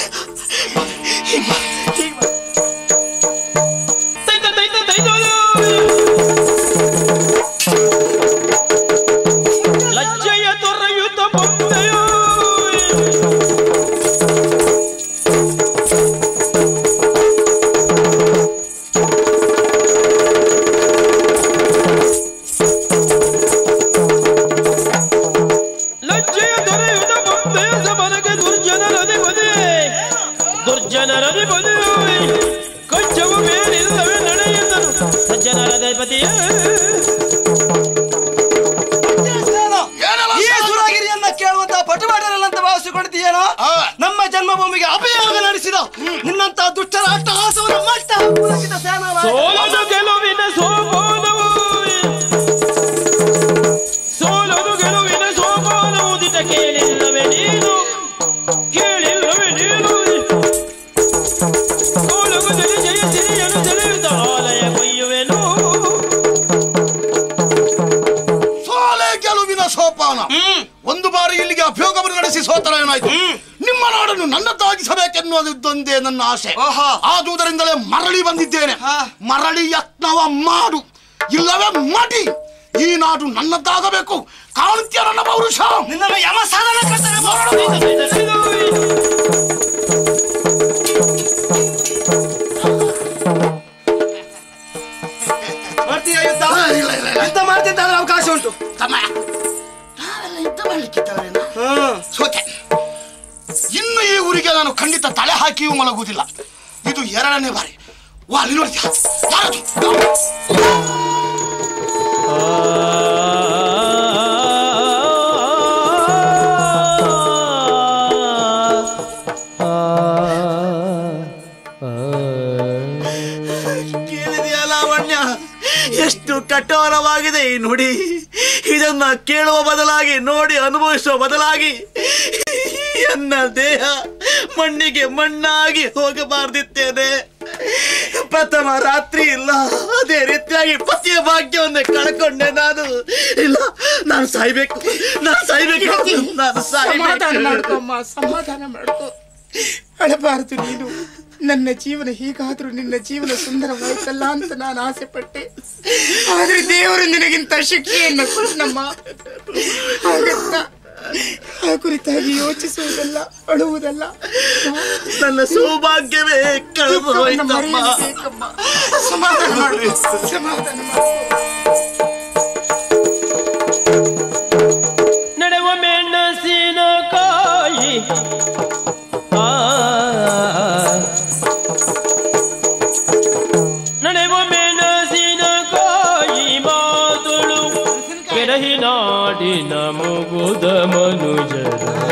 ತೈತ ತೈತ ತೈತೋದು. ಲಜ್ಜೆಯ ತೊರೆಯುತ್ತ ಬೊಂಬೆಯೋ ಲಜ್ಜೆಯ ತೊರೆಯುತ್ತ ಬೊಂಬೆಯ ಸಬಲಗೆ ದುರ್ಜನರದಿ ಬದೆ ದುರ್ಜನರದಿ ಬದೆ ಕಚ್ಚವು ಮೇಲಿಲ್ಲವೇ ನಡೆಯುತ್ತನು ಸಜ್ಜನರ ದೈಪತಿಯೇ ಈ ಸುರಗಿರಿಯನ್ನ ಕೇಳುವಂತ ಪಟುಮಾಡರಲ್ಲ ಅಂತ ಭಾವಿಸಿಕೊಂಡಿದ್ದೀಯೇನೋ ಆ. ನಮ್ಮ ಜನ್ಮಭೂಮಿಗೆ ಅಪಯೋಗ ನಡೆಸಿದ ನಿನ್ನಂತ ದುಷ್ಟರ ಅಟ್ಟಹಾಸವನ್ನು ಮಟ್ಟ ಪುಲಕಿತ ಸೇನಾನಾಯಕ. ಸೋಲದು ಗೆಲುವಿನ ಸೋಪಾನವು ಸೋಲದು ಗೆಲುವಿನ ಸೋಪಾನವು ದಿಟ ಕೇಳಿಲ್ಲವೇ ನೀನು ಕೇಳಿಲ್ಲವೇ ನೀನು ಸೋಲುವುದಲ್ಲಿ ಜಯ ಸಿರಿಯನು ಸೆಳೆಯುತ್ತ ಆಲಯ ಕೊಯ್ಯುವೆನು ಸೋಲೆ ಗೆಲುವಿನ ಸೋಪಾನ ಒಂದು ಬಾರಿ ಇಲ್ಲಿಗೆ ಅಭ್ಯೋಗವನ್ನು ನಡೆಸಿ ಸೋತರ ಏನಾಯ್ತು ನಿಮ್ಮ ನಾಡನ್ನು ನನ್ನದಾಗಿಸಬೇಕೆನ್ನುವುದೊಂದೇ ನನ್ನ ಆಸೆ ಓಹೋ. ಆದುದರಿಂದಲೇ ಮರಳಿ ಬಂದಿದ್ದೇನೆ ಹಾ. ಮರಳಿ ಯತ್ನವ ಮಾಡು ಇಲ್ಲವೇ ಮಡಿ ಈ ನಾಡು ನನ್ನದಾಗಬೇಕು ಕಾಣುತ್ತೀಯ ನನ್ನ ಪೌರುಷ ನಿನ್ನನ್ನು ಯಮ ಸಾಧನ ಕರ್ತವ್ಯ ಮಾಡ್ತೀಯ ಯುದ್ಧ ಇಲ್ಲ, ಇಲ್ಲ, ಇಲ್ಲ. ಯುದ್ಧ ಮಾಡ್ತಿದ್ದ ಅವಕಾಶ ಉಂಟು ತಮ್ಮ ನಾವೆಲ್ಲ ಯುದ್ಧ ಮಾಡ್ಲಿಕ್ಕಿದ್ದವರೇನ ಹ್ಮ್ ಸೋತೆ ಇನ್ನು ಈ ಊರಿಗೆ ನಾನು ಖಂಡಿತ ತಲೆ ಹಾಕಿಯೂ ಮಲಗುವುದಿಲ್ಲ ಇದು ಎರಡನೇ ಬಾರಿ ವಾ ಅಲ್ಲಿ ನೋಡ್ತೀಯ ಯಾರದು? ಕೇಳಿದೆಯಾ ಲಾವಣ್ಯ ಎಷ್ಟು ಕಠೋರವಾಗಿದೆ ಈ ನುಡಿ ಇದನ್ನ ಕೇಳುವ ಬದಲಾಗಿ ನೋಡಿ ಅನುಭವಿಸುವ ಬದಲಾಗಿ ಎನ್ನ ದೇಹ ಮಣ್ಣಿಗೆ ಮಣ್ಣಾಗಿ ಹೋಗಬಾರ್ದಿತ್ತೇನೆ ಪ್ರಥಮ ರಾತ್ರಿ ಇಲ್ಲ ಅದೇ ರೀತಿಯಾಗಿ ಪತಿಯ ಭಾಗ್ಯವನ್ನೇ ಕಳ್ಕೊಂಡೆ ನಾನು ಇಲ್ಲ ನಾನು ಸಾಯ್ಬೇಕು ನಾನು ಸಾಯ್ಬೇಕು ನಾನು ಸಮಾಧಾನ ಸಾಯ್ಬೇಕು ಮಾಡ್ಕೊಮ್ಮ ಸಮಾಧಾನ ಮಾಡ್ಕೊ ಅಳಬಾರದು ನೀನು ನನ್ನ ಜೀವನ ಹೀಗಾದ್ರೂ ನಿನ್ನ ಜೀವನ ಸುಂದರವಾಯ್ತಲ್ಲ ಅಂತ ನಾನು ಆಸೆ ಪಟ್ಟೆ ಆದ್ರೆ ದೇವರು ನಿನಗಿಂತ ಶಕ್ತಿಯನ್ನು ಕೊಟ್ಟನಮ್ಮ ಹಾಗಂತ ಆ ಕುರಿತಾಗಿ ಯೋಚಿಸುವುದಲ್ಲ ಅಳುವುದಲ್ಲ ನನ್ನ ಸೌಭಾಗ್ಯವೇ ಕಳೆದು ದುಃಖವನ್ನು ಹೋಯ್ತಮ್ಮ ಮರೆಯಲೇಬೇಕಮ್ಮ. ಸಮಾಧಾನ ಮಾಡು ಸಮಾಧಾನ ಮಾಡು ನಡೆವ ಮೆಣಸಿನಕಾಯಿ ಆ ನಡೆವ ಮೆಣಸಿನಕಾಯಿ ಮಾತುಳು ಕೆಡಹಿ ನಾಡಿನ ಮುಗುದ ಮನುಜರ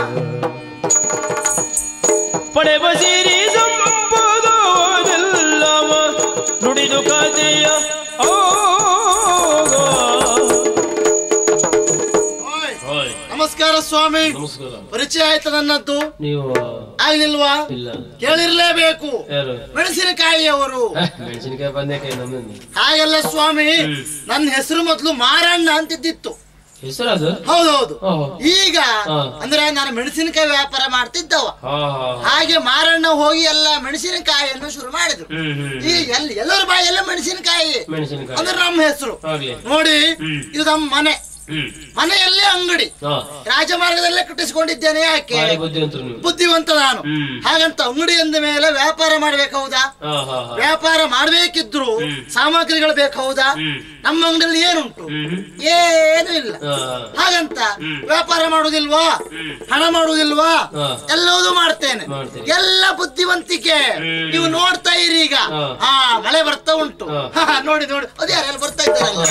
ಪಡೆವ ಸಿರಿ ಸಂಪದವನ್ನೆಲ್ಲವ ನುಡಿದು ಕಥೆಯ ಓಗ ನಮಸ್ಕಾರ ಸ್ವಾಮಿ ನಮಸ್ಕಾರ ಪರಿಚಯ ಆಯ್ತು ನನ್ನದ್ದು ನೀವು ಆಗ್ಲಿಲ್ವಾ ಇಲ್ಲ ಕೇಳಿರ್ಲೇಬೇಕು ಯಾರು ಮೆಣಸಿನಕಾಯಿಯವರು ಮೆಣಸಿನಕಾಯಿ ಬಂದೇಕಾಯಿ ನಮ್ಮಲ್ಲಿ ಹಾಗೆಲ್ಲ ಸ್ವಾಮಿ ನನ್ನ ಹೆಸರು ಮೊದಲು ಮಾರಣ್ಣ ಅಂತಿದ್ದಿತ್ತು ಹೆಸರು ಅದು ಹೌದೌದು ಓಹೋ. ಈಗ ಹಾ. ಅಂದ್ರೆ ನಾನು ಮೆಣಸಿನಕಾಯಿ ವ್ಯಾಪಾರ ಮಾಡ್ತಿದ್ದವ ಹಾ ಹಾ ಹಾಗೆ ಮಾರಣ್ಣ ಹೋಗಿ ಎಲ್ಲ ಮೆಣಸಿನಕಾಯಿಯನ್ನು ಶುರು ಮಾಡಿದ್ರು ಹ್ಮ್ ಹ್ಮ್ ಈ ಎಲ್ಲಿ ಎಲ್ಲರ ಬಾಯೆಲ್ಲ ಮೆಣಸಿನಕಾಯಿ ಮೆಣಸಿನಕಾಯಿ ಅಂದ್ರೆ ನಮ್ಮ ಹೆಸರು ಆಗ್ಲಿ ನೋಡಿ ಹ್ಮ್. ಇದು ನಮ್ಮ ಮನೆ ಹ್ಮ್ ಮನೆಯಲ್ಲೇ ಅಂಗಡಿ ಹಾ ರಾಜಮಾರ್ಗದಲ್ಲೇ ಕಟ್ಟಿಸಿಕೊಂಡಿದ್ದೇನೆ ಯಾಕೆ ಬಾರಿ ಬುದ್ಧಿವಂತರು ನೀವು ಬುದ್ಧಿವಂತ ನಾನು ಹ್ಮ್. ಹಾಗಂತ ಅಂಗಡಿ ಅಂದ ಮೇಲೆ ವ್ಯಾಪಾರ ಮಾಡ್ಬೇಕು ಹೌದಾ ಹಾ ಹಾ ಹಾ ವ್ಯಾಪಾರ ಮಾಡ್ಬೇಕಿದ್ರು ಸಾಮಗ್ರಿಗಳು ಬೇಕು ಹೌದಾ ಹ್ಮ್. ನಮ್ಮ ಅಂಗಡಿಯಲ್ಲಿ ಏನುಂಟು ಹ್ಮ್. ಏನು ಇಲ್ಲ ಹಾ ಹಾ ಹಾಗಂತ ವ್ಯಾಪಾರ ಮಾಡುದಿಲ್ವಾ ಹಣ ಮಾಡುದಿಲ್ವಾ ಹಾ. ಎಲ್ಲವೂ ಮಾಡ್ತೇನೆ ಮಾಡ್ತೀರಿ. ಎಲ್ಲ ಬುದ್ಧಿವಂತಿಕೆ ನೀವು ನೋಡ್ತಾ ಇರಿ ಈಗ ಹಾ. ಹಾ ಮಳೆ ಬರ್ತಾ ಉಂಟು ಹಾ. ಹಾ, ಹಾ, ನೋಡಿ ನೋಡಿ ಅದು ಯಾರೆಲ್ಲ ಬರ್ತಾ ಇದ್ದಾರಲ್ಲ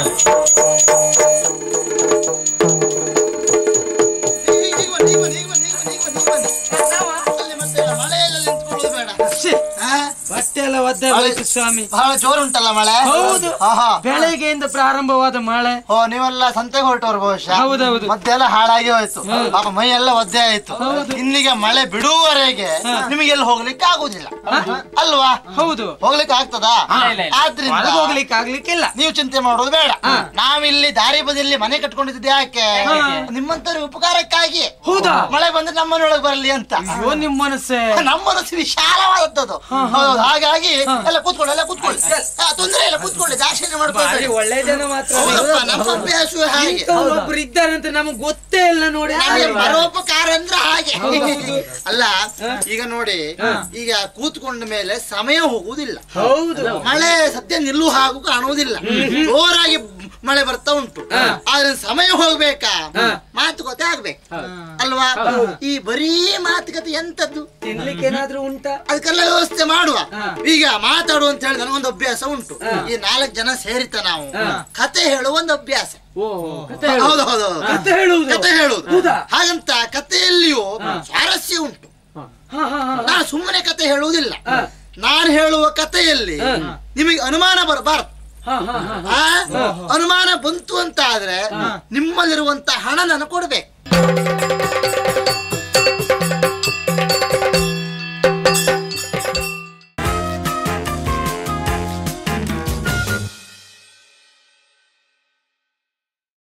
ಈಗ ಈಗ ಬನ್ನಿ, ಈಗ ಬನ್ನಿ, ಈಗ ಬನ್ನಿ, ಈಗ ಬನ್ನಿ, ಈಗ ಬನ್ನಿ, ಈಗ ಬನ್ನಿ. ಅಲ್ಲಿ ಮತ್ತೆ ಇಲ್ಲ, ಮಳೆಯಲ್ಲಿ ನಿಂತ್ಕೊಳ್ಳೋದು ಬೇಡ ಹಾ? ಬಟ್ಟೆ ಎಲ್ಲ ಒದ್ದೆ ಹೋಯ್ತು ಸ್ವಾಮಿ ಬಹಳ ಜೋರುಂಟಲ್ಲ ಮಳೆ ಹೌದು ಆಹಾ ಬೆಳಗ್ಗೆಯಿಂದ ಪ್ರಾರಂಭವಾದ ಮಳೆ ಓ ನೀವೆಲ್ಲ ಸಂತೆಗೆ ಹೊರಟವ್ರು ಬಹುಶಃ ಹೌದೌದು. ಮತ್ತೆ ಎಲ್ಲ ಹಾಳಾಗಿ ಹೋಯ್ತು ಪಾಪ ಮೈ ಎಲ್ಲ ಒದ್ದೆ ಆಯ್ತು ಇಲ್ಲಿಗೆ ಮಳೆ ಬಿಡುವವರೆಗೆ ನಿಮಗೆಲ್ಲ ಹೋಗ್ಲಿಕ್ಕೆ ಆಗುದಿಲ್ಲ ಅಲ್ವಾ ಹೌದು ಹೋಗ್ಲಿಕ್ಕೆ ಆಗ್ತದಾ ಆದ್ರಿಂದ ಒಳಗೆ ಹೋಗ್ಲಿಕ್ಕೆ ಆಗ್ಲಿಕ್ಕಿಲ್ಲ ನೀವು ಚಿಂತೆ ಮಾಡೋದು ಬೇಡ ನಾವಿಲ್ಲಿ ದಾರಿ ಬದಿಯಲ್ಲಿ ಮನೆ ಕಟ್ಕೊಂಡಿದ್ದು ಯಾಕೆ ನಿಮ್ಮಂತರ ಉಪಕಾರಕ್ಕಾಗಿ ಹೌದಾ? ಮಳೆ ಬಂದ್ರೆ ನಮ್ಮನೊಳಗೆ ಬರಲಿ ಅಂತ ಅಯ್ಯೋ ನಿಮ್ ಮನಸ್ಸೇ ನಮ್ಮ ಮನಸ್ಸು ವಿಶಾಲವಾದದ್ದು ಹೌದು ಹಾಗಾಗಿ ಎಲ್ಲ ಕೂತ್ಕೊಳ್ಳಿ ಎಲ್ಲ ಕೂತ್ಕೊಳ್ಳಿ ಆ, ತೊಂದ್ರೆ ಇಲ್ಲ ಕೂತ್ಕೊಳ್ಳಿ ದಾಕ್ಷಿಣ್ಯ ಬಾರಿ ಮಾಡ್ಕೊಳ್ಳಿ ಒಳ್ಳೆ ಜನ ಮಾತ್ರ ಹೌದಪ್ಪ, ನಮ್ಮ ಅಭ್ಯಾಸ ಹಾಗೆ ಇಂಥವ್ರು ಒಬ್ರು ಇದ್ದಾರಂತ ನಮಗ್ ಗೊತ್ತೇ ಇಲ್ಲ ನೋಡಿ ನಮಗೆ ಪರೋಪಕಾರ ಅಂದ್ರೆ ಹಾಗೆ ಅಲ್ಲ ಈಗ ನೋಡಿ ಈಗ ಕೂತ್ಕೊಂಡ ಮೇಲೆ ಸಮಯ ಹೋಗುವುದಿಲ್ಲ ಹೌದು ಮಳೆ ಸದ್ಯ ನಿಲ್ಲುವ ಹಾಗೂ ಕಾಣುವುದಿಲ್ಲ ಜೋರಾಗಿ ಮಳೆ ಬರ್ತಾ ಉಂಟು ಆದ್ರೆ ಸಮಯ ಹೋಗ್ಬೇಕಾ ಮಾತುಕತೆ ಆಗ್ಬೇಕು ಅಲ್ವಾ ಈ ಬರೀ ಮಾತುಕತೆ ಎಂತದ್ದು ತಿನ್ಲಿಕ್ಕೆ ಏನಾದ್ರೂ ಉಂಟಾ ಅದಕ್ಕೆಲ್ಲ ವ್ಯವಸ್ಥೆ ಮಾಡುವ ಈಗ ಮಾತಾಡು ಅಂತ ಹೇಳಿ ನನಗೊಂದು ಅಭ್ಯಾಸ ಉಂಟು ಈ ನಾಲ್ಕು ಜನ ಸೇರಿತ ನಾವು ಕತೆ ಹೇಳುವ ಒಂದು ಅಭ್ಯಾಸ ಓ ಹೌದು ಹೌದು ಹೌದು. ಕತೆ ಹೇಳುವುದು ಕತೆ ಹೇಳುವುದು ಹಾಗಂತ ಕಥೆಯಲ್ಲಿಯೂ ಸ್ವಾರಸ್ಯ ಉಂಟು ಹಾ ಹಾ ಹಾ ನಾನು ಸುಮ್ಮನೆ ಕತೆ ಹೇಳುವುದಿಲ್ಲ ನಾನು ಹೇಳುವ ಕಥೆಯಲ್ಲಿ ನಿಮಗೆ ಅನುಮಾನ ಬರಬಾರದು ಹಾ ಹಾ ಹಾ ಆ? ಅನುಮಾನ ಬಂತು ಅಂತ ಆದ್ರೆ ನಿಮ್ಮಲ್ಲಿರುವಂತ ಹಣ ನನಗೆ ಕೊಡ್ಬೇಕು